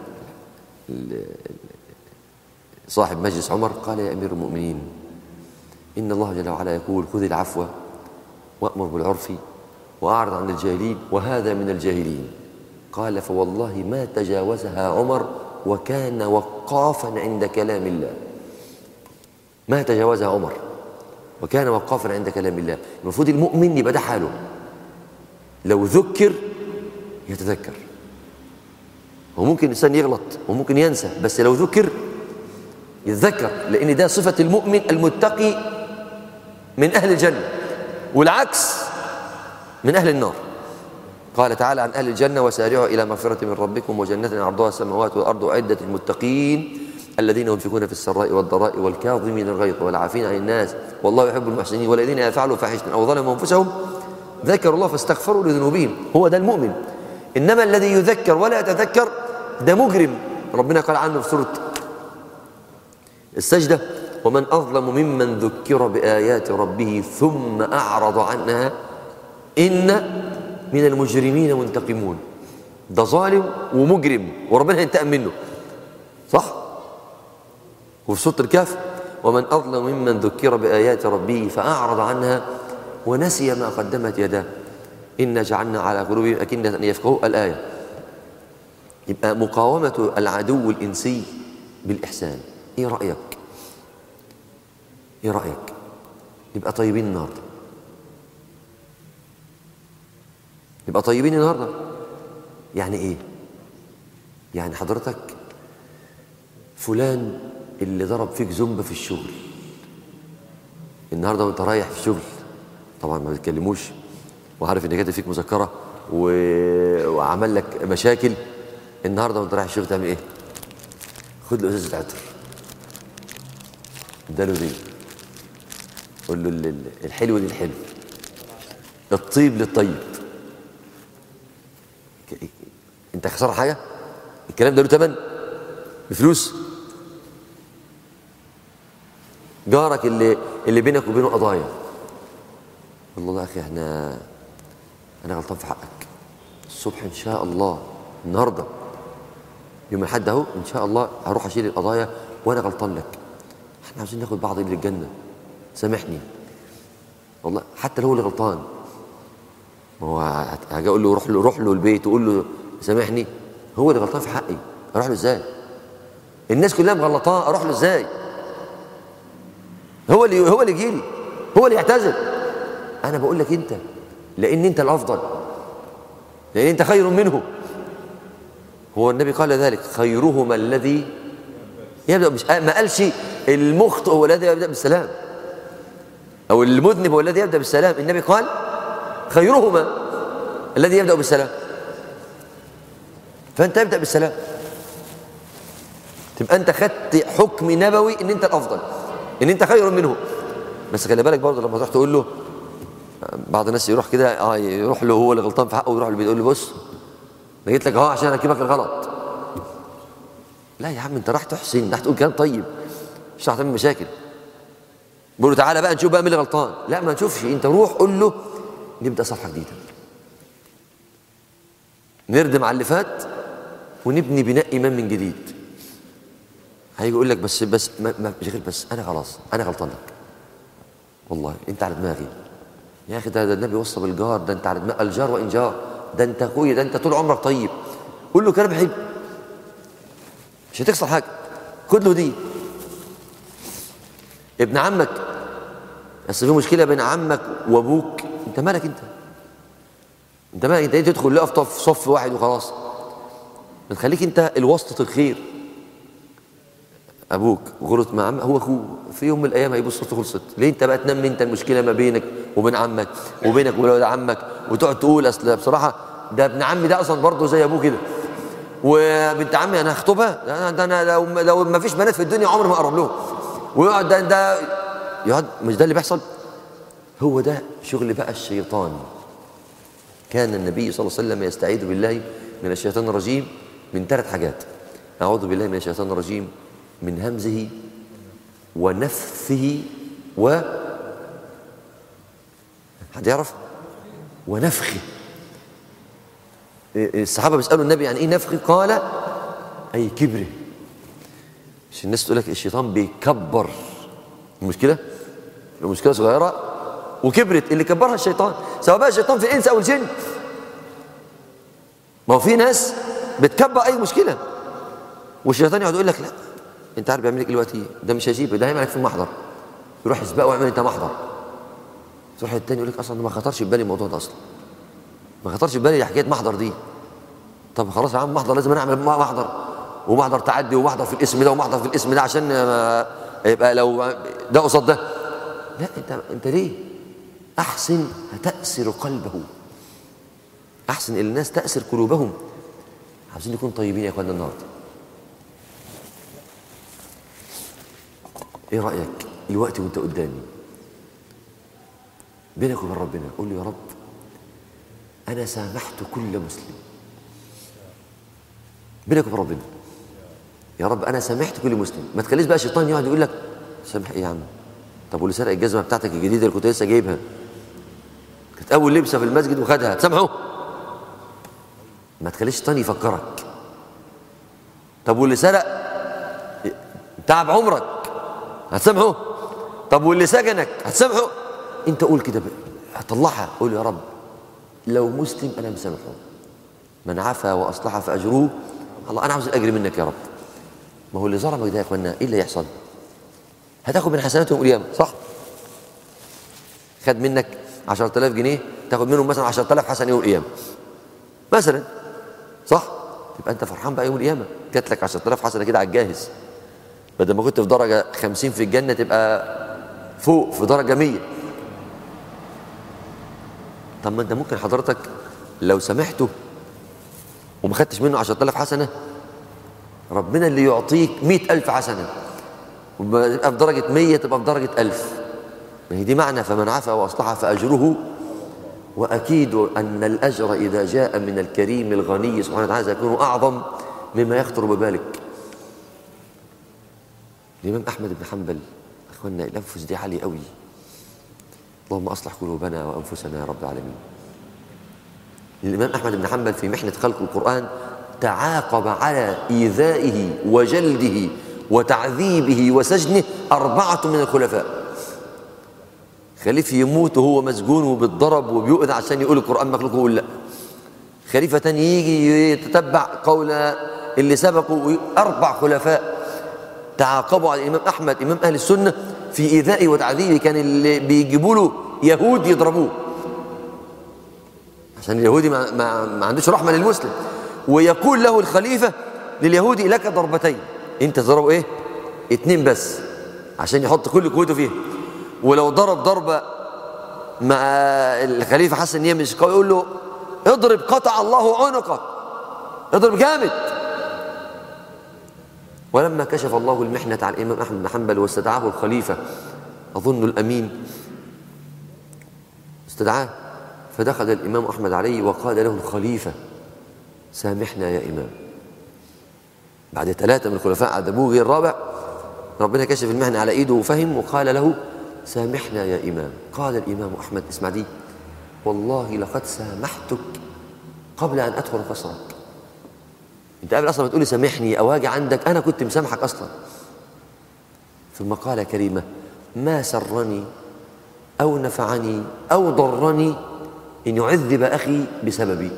صاحب مجلس عمر قال يا امير المؤمنين ان الله جل وعلا يقول خذ العفو وامر بالعرف واعرض عن الجاهلين وهذا من الجاهلين قال فوالله ما تجاوزها عمر وكان وقافا عند كلام الله ما تجاوزها عمر وكان وقافا عند كلام الله المفروض المؤمن يبقى ده حاله لو ذكر يتذكر وممكن الإنسان يغلط وممكن ينسى بس لو ذكر يتذكر لأن ده صفة المؤمن المتقي من أهل الجنة والعكس من أهل النار قال تعالى عن أهل الجنة وسارعوا إلى مغفرة من ربكم وجنة عرضها السماوات والأرض أعدة المتقين الذين ينفقون في السراء والضراء والكاظمين الغيظ والعافين عن الناس والله يحب المحسنين والذين يفعلوا فاحشة أو ظلموا أنفسهم ذكروا الله فاستغفروا لذنوبهم هو ده المؤمن إنما الذي يذكر ولا يتذكر ده مجرم ربنا قال عنه في سورة السجدة ومن أظلم ممن ذكر بآيات ربه ثم أعرض عنها إن من المجرمين منتقمون ده ظالم ومجرم وربنا هينتقم منه صح وفي سورة الكهف ومن أظلم ممن ذكر بآيات ربه فأعرض عنها ونسي ما قدمت يداه إنا جعلنا على قلوبهم أكنة أن يفقهوا الآية يبقى مقاومة العدو الإنسي بالإحسان إيه رأيك؟ إيه رأيك؟ يبقى طيبين النهارده يبقى طيبين النهارده يعني إيه؟ يعني حضرتك فلان اللي ضرب فيك زنبة في الشغل النهارده وانت رايح في الشغل طبعا ما بتكلموش وعارف ان كاتب فيك مذكره و... وعمل لك مشاكل النهارده وانت رايح الشغل تعمل ايه؟ خد له ازازه عطر اداله دي قول له ال- ال- الحلو للحلو الطيب للطيب ك- انت خسران حاجه؟ الكلام ده له ثمن بفلوس جارك اللي اللي بينك وبينه قضايا والله يا اخي احنا انا غلطان في حقك الصبح ان شاء الله النهارده يوم الاحد اهو ان شاء الله هروح اشيل القضايا وانا غلطان لك احنا عاوزين ناخد بعض الى الجنه سامحني والله حتى لو هو اللي غلطان ما هو هت- هاجي اقول له روح له روح له البيت وقول له سامحني هو اللي غلطان في حقي اروح له ازاي الناس كلها مغلطاه اروح له ازاي هو اللي هو اللي يجي لي هو اللي يعتذر انا بقول لك انت لان انت الافضل لان انت خير منه هو النبي قال ذلك خيرهما الذي يبدا مش ما قالش المخطئ هو الذي يبدا بالسلام او المذنب هو الذي يبدا بالسلام النبي قال خيرهما الذي يبدا بالسلام فانت ابدا بالسلام تبقى انت خدت حكم نبوي ان انت الافضل ان انت خير منه بس خلي بالك برضه لما تروح تقول له بعض الناس يروح كده اه يروح له هو اللي غلطان في حقه ويروح له يقول له بص انا جيت لك اهو عشان اركبك الغلط لا يا عم انت راح تحسن راح تقول كلام طيب مش راح تعمل مشاكل بيقول له تعالى بقى نشوف بقى مين اللي غلطان لا ما نشوفش انت روح قول له نبدا صفحه جديده نردم على اللي فات ونبني بناء ايمان من جديد هيجي يقول لك بس بس ما ما مش غير بس انا خلاص انا غلطان لك والله انت على دماغي يا اخي ده, ده النبي وصى بالجار ده انت على دماغ الجار وان جار ده انت اخويا ده انت طول عمرك طيب قول له كلام حلو مش هتخسر حاجه خد له دي ابن عمك بس في مشكله بين عمك وابوك انت مالك انت انت مالك انت إيه تدخل لقف في صف واحد وخلاص ما تخليك انت الواسطه الخير ابوك غلط مع عمك هو اخوه في يوم من الايام هيبص صوته خلصت ليه انت بقى تنمي انت المشكله ما بينك وبين عمك وبينك وبين ولد عمك وتقعد تقول اصل بصراحه ده ابن عمي ده اصلا برضه زي ابوه كده وبنت عمي انا هخطبها ده انا, ده أنا لو لو ما فيش بنات في الدنيا عمري ما اقرب لهم ويقعد ده ده يقعد مش ده اللي بيحصل هو ده شغل بقى الشيطان كان النبي صلى الله عليه وسلم يستعيذ بالله من الشيطان الرجيم من ثلاث حاجات أعوذ بالله من الشيطان الرجيم من همزه ونفثه و حد يعرف ونفخه الصحابة بيسألوا النبي عن إيه نفخه قال أي كبره مش الناس تقول لك الشيطان بيكبر المشكلة المشكلة صغيرة وكبرت اللي كبرها الشيطان سواء بقى الشيطان في الإنس أو الجن ما هو في ناس بتكبر أي مشكلة والشيطان يقعد يقول لك لا انت عارف بيعمل لك دلوقتي ده مش هيجيب ده هيعملك في المحضر يروح يسبقه ويعمل انت محضر تروح التاني يقول لك اصلا ما خطرش في بالي الموضوع ده اصلا ما خطرش في بالي حكايه محضر دي طب خلاص يا عم محضر لازم انا اعمل محضر ومحضر تعدي ومحضر في الاسم ده ومحضر في الاسم ده عشان يبقى لو ده قصاد ده لا انت انت ليه احسن هتأسر قلبه احسن الناس تأسر قلوبهم عايزين نكون طيبين يا اخوانا النهارده ايه رايك الوقت وانت قدامي بينك وبين ربنا قول له يا رب انا سامحت كل مسلم بينك وبين ربنا يا رب انا سامحت كل مسلم ما تخليش بقى الشيطان يقعد يقول لك سامح ايه يا عم طب واللي سرق الجزمه بتاعتك الجديده اللي كنت لسه جايبها كانت اول لبسه في المسجد وخدها تسامحه ما تخليش الشيطان يفكرك طب واللي سرق تعب عمرك هتسامحه طب واللي سجنك هتسامحه انت قول كده هطلعها قول يا رب لو مسلم انا مسامحه من عفا واصلح فاجروه الله انا عاوز الاجر منك يا رب ما هو اللي ظلمك ده يا اخوانا ايه اللي هيحصل هتاخد من حسناتهم يوم القيامه صح خد منك 10000 جنيه تاخد منهم مثلا 10000 حسنه يوم القيامه مثلا صح تبقى انت فرحان بقى يوم القيامه جات لك 10000 حسنه كده على الجاهز بدل ما كنت في درجه 50 في الجنه تبقى فوق في درجه 100 طب ما انت ممكن حضرتك لو سامحته وما خدتش منه 10000 حسنه ربنا اللي يعطيك 100000 حسنه وتبقى في درجه 100 تبقى في درجه 1000 ما هي دي معنى فمن عفا واصلح فاجره واكيد ان الاجر اذا جاء من الكريم الغني سبحانه وتعالى يكون اعظم مما يخطر ببالك الامام احمد بن حنبل اخوانا الانفس دي عاليه قوي اللهم اصلح قلوبنا وانفسنا يا رب العالمين الامام احمد بن حنبل في محنه خلق القران تعاقب على ايذائه وجلده وتعذيبه وسجنه اربعه من الخلفاء خليفه يموت وهو مسجون وبيتضرب وبيؤذى عشان يقول القران مخلوق ويقول لا خليفه تاني يجي يتتبع قول اللي سبقوا اربع خلفاء تعاقبوا على الامام احمد امام اهل السنه في ايذائه وتعذيبه كان اللي بيجيبوا له يهود يضربوه عشان اليهودي ما, ما, ما عندوش رحمه للمسلم ويقول له الخليفه لليهودي لك ضربتين انت تضربه ايه اتنين بس عشان يحط كل قوته فيها ولو ضرب ضربه مع الخليفه حس ان هي مش قوي يقول له اضرب قطع الله عنقك اضرب جامد ولما كشف الله المحنة على الإمام أحمد بن حنبل واستدعاه الخليفة أظن الأمين استدعاه فدخل الإمام أحمد عليه وقال له الخليفة سامحنا يا إمام بعد ثلاثة من الخلفاء عذبوه غير الرابع ربنا كشف المحنة على إيده وفهم وقال له سامحنا يا إمام قال الإمام أحمد اسمع دي والله لقد سامحتك قبل أن أدخل قصرك انت قبل اصلا ما تقولي سامحني او اجي عندك انا كنت مسامحك اصلا ثم قال كريمه ما سرني او نفعني او ضرني ان يعذب اخي بسببي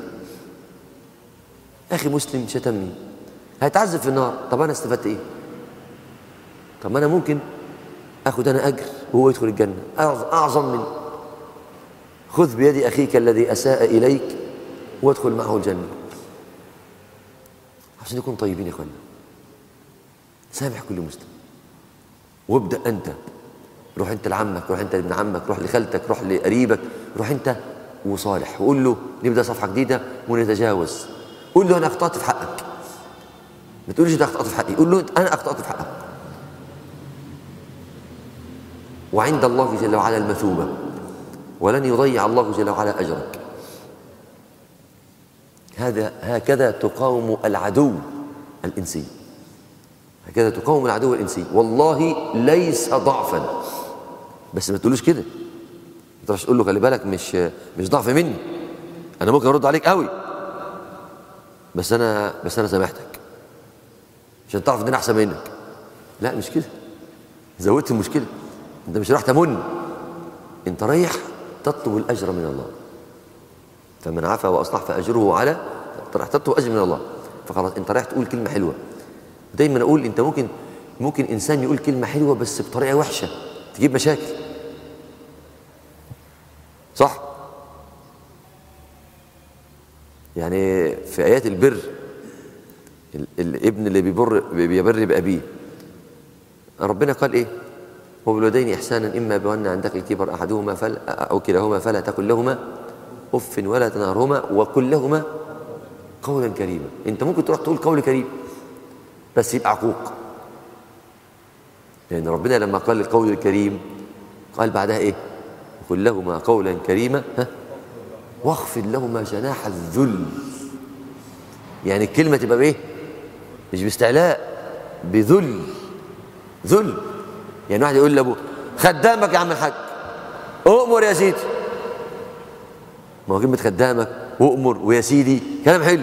اخي مسلم شتمني هيتعذب في النار طب انا استفدت ايه طب ما انا ممكن اخد انا اجر وهو يدخل الجنه اعظم من خذ بيد اخيك الذي اساء اليك وادخل معه الجنه عشان نكون طيبين يا اخوانا سامح كل مسلم وابدأ أنت روح أنت لعمك روح أنت لابن عمك روح لخالتك روح لقريبك روح أنت وصالح وقول له نبدأ صفحة جديدة ونتجاوز قول له أنا أخطأت في حقك ما تقولش ده أخطأت في حقي قول له أنا أخطأت في حقك وعند الله جل وعلا المثوبة ولن يضيع الله جل وعلا أجرك هذا هكذا تقاوم العدو الإنسي هكذا تقاوم العدو الإنسي والله ليس ضعفا بس ما تقولوش كده ما تروحش تقول له خلي بالك مش مش ضعف مني انا ممكن ارد عليك قوي بس انا بس انا سامحتك عشان تعرف ان انا احسن منك لا مش كده زودت المشكله انت مش رايح تمن انت رايح تطلب الاجر من الله فمن عفا واصلح فاجره على انت رايح تطلب اجر من الله فخلاص انت رايح تقول كلمه حلوه دايما اقول انت ممكن ممكن انسان يقول كلمه حلوه بس بطريقه وحشه تجيب مشاكل صح يعني في ايات البر ال- الابن اللي بيبر بيبر بابيه ربنا قال ايه وبالوالدين احسانا اما بان عندك الكبر احدهما فل او كلاهما فلا تقل لهما اف ولا تنهرهما وقل لهما قولا كريما انت ممكن تروح تقول قول كريم بس يبقى عقوق لان ربنا لما قال القول الكريم قال بعدها ايه وقل لهما قولا كريما ها واخفض لهما جناح الذل يعني الكلمه تبقى بايه مش باستعلاء بذل ذل يعني واحد يقول لابوه خدامك يا عم الحاج اؤمر يا سيدي ما هو كلمه خدامك واؤمر ويا سيدي كلام حلو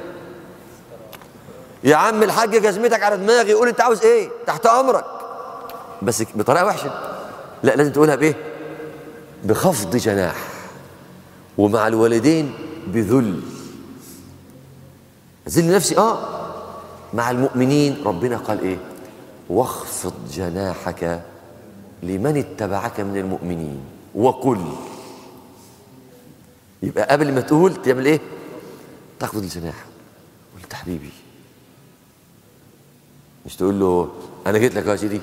يا عم الحاج جزمتك على دماغي قول انت عاوز ايه تحت امرك بس بطريقه وحشه لا لازم تقولها بايه بخفض جناح ومع الوالدين بذل ذل نفسي اه مع المؤمنين ربنا قال ايه واخفض جناحك لمن اتبعك من المؤمنين وقل يبقى قبل ما تقول تعمل ايه تخفض الجناح قلت حبيبي مش تقول له انا جيت لك يا سيدي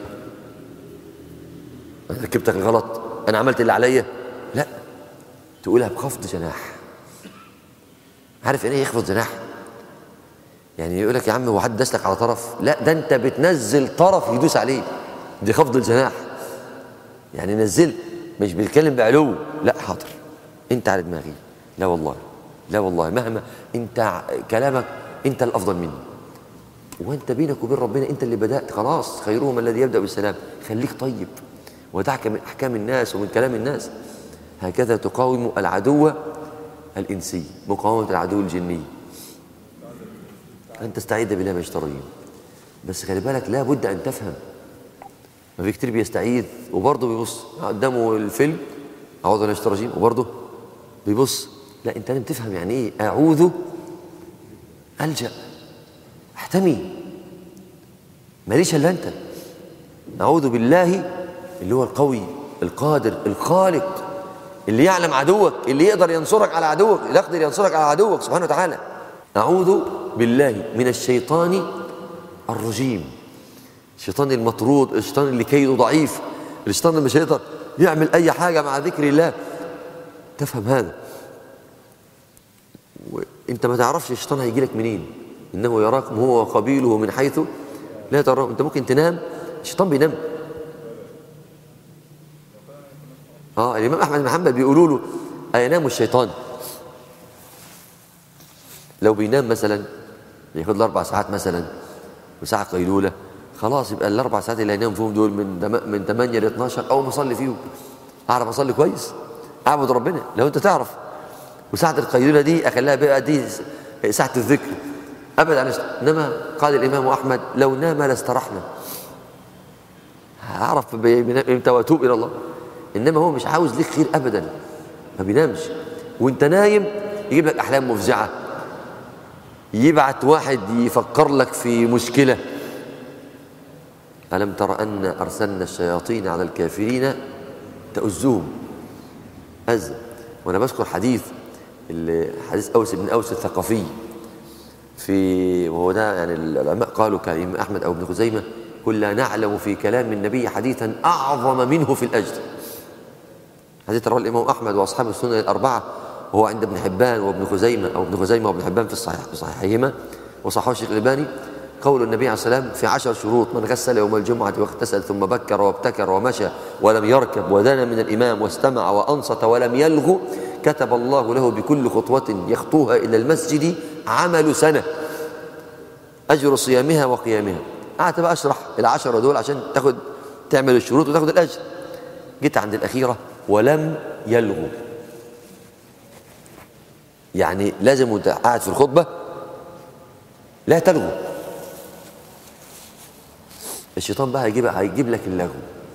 انا ركبتك الغلط انا عملت اللي عليا لا تقولها بخفض جناح عارف يعني ايه يخفض جناح يعني يقول لك يا عم هو حد داس لك على طرف لا ده انت بتنزل طرف يدوس عليه دي خفض الجناح يعني نزل مش بيتكلم بعلو لا حاضر انت على دماغي لا والله لا والله مهما انت ع- كلامك انت الافضل مني وانت بينك وبين ربنا انت اللي بدات خلاص خيرهم الذي يبدا بالسلام خليك طيب ودعك من احكام الناس ومن كلام الناس هكذا تقاوم العدو الانسي مقاومه العدو الجني ان تستعيذ بالله من الشيطان الرجيم بس خلي بالك لا بد ان تفهم ما في كتير بيستعيذ وبرضه بيبص قدامه الفيلم اعوذ بالله من الشيطان الرجيم وبرضه بيبص لا انت لازم تفهم يعني ايه اعوذ الجا احتمي ماليش الا انت اعوذ بالله اللي هو القوي القادر الخالق اللي يعلم عدوك اللي يقدر ينصرك على عدوك اللي يقدر ينصرك على عدوك سبحانه وتعالى اعوذ بالله من الشيطان الرجيم الشيطان المطرود الشيطان اللي كيده ضعيف الشيطان اللي مش هيقدر يعمل اي حاجه مع ذكر الله تفهم هذا وانت ما تعرفش الشيطان هيجي لك منين انه يراكم هو وقبيله من حيث لا تراهم انت ممكن تنام الشيطان بينام اه الامام احمد بن حنبل بيقولوا له اينام الشيطان لو بينام مثلا ياخد له اربع ساعات مثلا وساعه قيلوله خلاص يبقى الاربع ساعات اللي هينام فيهم دول من دم من 8 ل 12 اول ما اصلي فيهم اعرف اصلي كويس اعبد ربنا لو انت تعرف وساعه القيلوله دي اخليها بقى دي ساعه الذكر ابدا عن انما قال الامام احمد لو نام لاسترحنا هعرف بينام امتى واتوب الى الله انما هو مش عاوز ليك خير ابدا ما بينامش وانت نايم يجيب لك احلام مفزعه يبعت واحد يفكر لك في مشكله الم تر ان ارسلنا الشياطين على الكافرين تؤزهم أز وانا بذكر حديث اللي- حديث اوس بن اوس الثقفي في وهو ده يعني العلماء قالوا كان الامام احمد او ابن خزيمه يقول لا نعلم في كلام النبي حديثا أعظم منه في الأجر حديث رواه الإمام أحمد وأصحاب السنن الأربعة وهو عند ابن حبان وابن خزيمة أو ابن خزيمة وابن حبان في الصحيح في صحيحهما وصححه الشيخ الألباني قول النبي عليه السلام في عشر شروط من غسل يوم الجمعة واغتسل ثم بكر وابتكر ومشى ولم يركب ودنا من الإمام واستمع وأنصت ولم يلغو كتب الله له بكل خطوة يخطوها إلى المسجد عمل سنة أجر صيامها وقيامها قعدت بقى أشرح العشرة دول عشان تاخد تعمل الشروط وتاخد الأجر جيت عند الأخيرة ولم يلغو يعني لازم وانت قاعد في الخطبة لا تلغو الشيطان بقى هيجيب هيجيب لك اللغو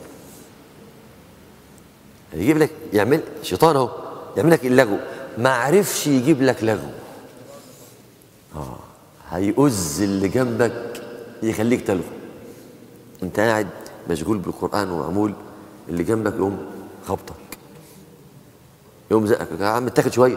هيجيب لك يعمل الشيطان اهو يعمل لك اللغو ما عرفش يجيب لك لغو اه هيؤز اللي جنبك يخليك تلغو انت قاعد مشغول بالقران ومعمول اللي جنبك يقوم خبطك يقوم زقك يا عم اتاخد شويه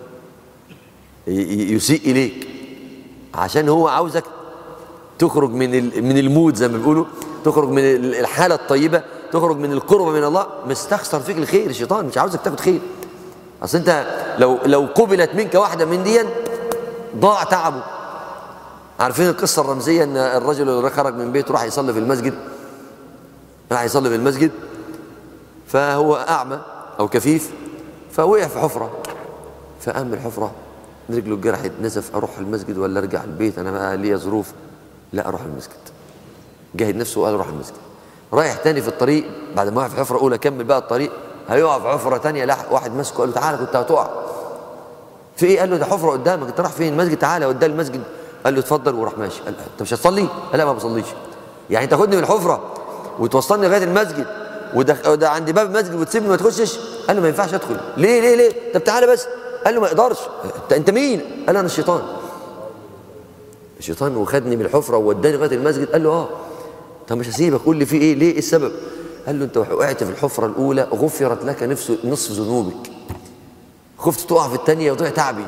يسيء اليك عشان هو عاوزك تخرج من من المود زي ما بيقولوا تخرج من الحاله الطيبه تخرج من القرب من الله مستخسر فيك الخير الشيطان مش عاوزك تاخد خير اصل انت لو لو قبلت منك واحده من دي ضاع تعبه عارفين القصه الرمزيه ان الرجل اللي خرج من بيته راح يصلي في المسجد راح يصلي في المسجد فهو اعمى او كفيف فوقع في حفره فقام من الحفره رجله اتجرحت نزف اروح المسجد ولا ارجع البيت انا بقى ليا ظروف لا اروح المسجد جاهد نفسه وقال اروح المسجد رايح تاني في الطريق بعد ما وقع في حفره اولى كمل بقى الطريق هيقع في حفره تانية لا واحد ماسكه قال له تعالى كنت هتقع في ايه قال له ده حفره قدامك انت رايح فين المسجد تعالى قدام المسجد قال له اتفضل وراح ماشي قال انت مش هتصلي قال لا ما بصليش يعني تاخدني من الحفره وتوصلني لغايه المسجد وده, وده عند باب المسجد وتسيبني ما تخشش قال له ما ينفعش ادخل ليه ليه ليه طب تعالى بس قال له ما يقدرش انت انت مين قال له انا الشيطان الشيطان وخدني من الحفره ووداني لغايه المسجد قال له اه طب مش هسيبك قول لي في ايه ليه ايه السبب قال له انت وقعت في الحفره الاولى غفرت لك نفس نصف ذنوبك خفت تقع في الثانيه وضيع تعبي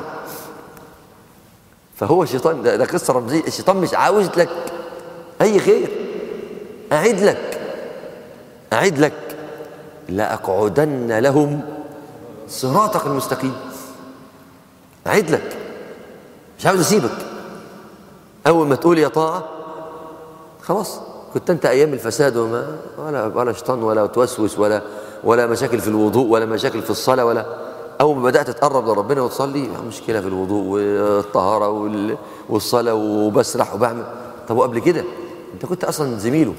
فهو الشيطان ده, ده قصه رمزيه الشيطان مش عاوز لك اي خير اعد لك اعد لك لاقعدن لهم صراطك المستقيم اعد لك مش عاوز اسيبك اول ما تقول يا طاعه خلاص كنت انت ايام الفساد وما ولا ولا شيطان ولا توسوس ولا ولا مشاكل في الوضوء ولا مشاكل في الصلاه ولا اول ما بدات تقرب لربنا وتصلي مشكله في الوضوء والطهاره والصلاه وبسرح وبعمل طب وقبل كده انت كنت اصلا زميله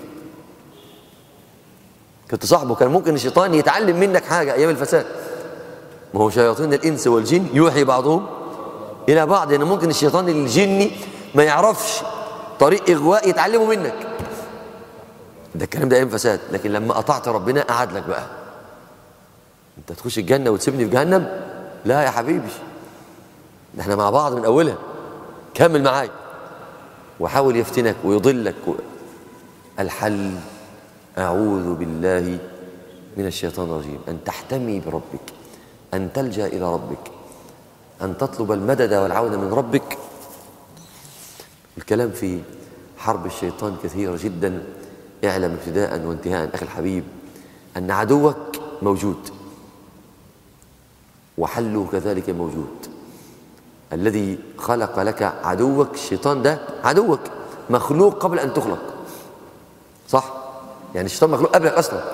كنت صاحبه كان ممكن الشيطان يتعلم منك حاجه ايام الفساد ما هو شياطين الانس والجن يوحي بعضهم الى بعض يعني ممكن الشيطان الجني ما يعرفش طريق اغواء يتعلمه منك ده الكلام ده ايام فساد لكن لما قطعت ربنا قعد لك بقى انت تخش الجنه وتسيبني في جهنم لا يا حبيبي ده احنا مع بعض من اولها كمل معايا وحاول يفتنك ويضلك و... الحل اعوذ بالله من الشيطان الرجيم ان تحتمي بربك ان تلجا الى ربك ان تطلب المدد والعون من ربك الكلام في حرب الشيطان كثير جدا اعلم ابتداء وانتهاء اخي الحبيب ان عدوك موجود وحله كذلك موجود الذي خلق لك عدوك الشيطان ده عدوك مخلوق قبل ان تخلق صح يعني الشيطان مخلوق قبلك اصلا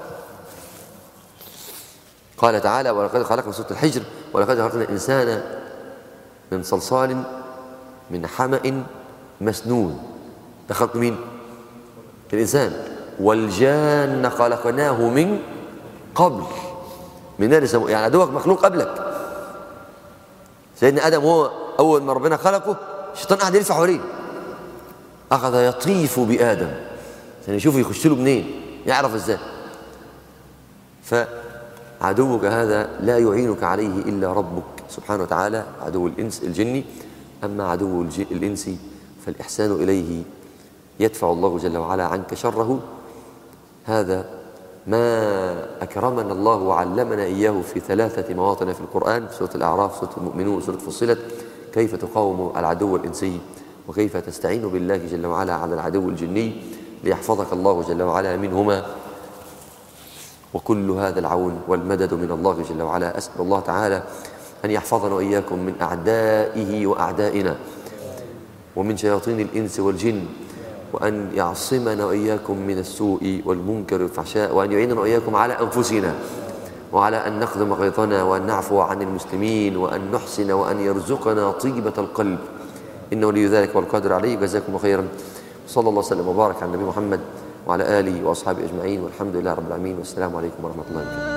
قال تعالى ولقد خلقنا سوره الحجر ولقد خلقنا الانسان من صلصال من حمأ مسنون ده خلق مين الإنسان والجان خلقناه من قبل من نار سمو يعني عدوك مخلوق قبلك سيدنا آدم هو أول ما ربنا خلقه الشيطان قاعد يلف حواليه أخذ يطيف بآدم عشان يشوف يخش له منين يعرف ازاي فعدوك هذا لا يعينك عليه إلا ربك سبحانه وتعالى عدو الإنس الجني أما عدو الإنس فالإحسان إليه يدفع الله جل وعلا عنك شره هذا ما أكرمنا الله وعلمنا إياه في ثلاثة مواطن في القرآن في سورة الأعراف سورة المؤمنون سورة فصلت كيف تقاوم العدو الإنسي وكيف تستعين بالله جل وعلا على العدو الجني ليحفظك الله جل وعلا منهما وكل هذا العون والمدد من الله جل وعلا أسأل الله تعالى أن يحفظنا وإياكم من أعدائه وأعدائنا ومن شياطين الإنس والجن وأن يعصمنا وإياكم من السوء والمنكر والفحشاء وأن يعيننا وإياكم على أنفسنا وعلى أن نخدم غيظنا وأن نعفو عن المسلمين وأن نحسن وأن يرزقنا طيبة القلب إنه ولي ذلك والقادر عليه جزاكم خيرا صلى الله وسلم وبارك على النبي محمد وعلى آله وأصحابه أجمعين والحمد لله رب العالمين والسلام عليكم ورحمة الله وبركاته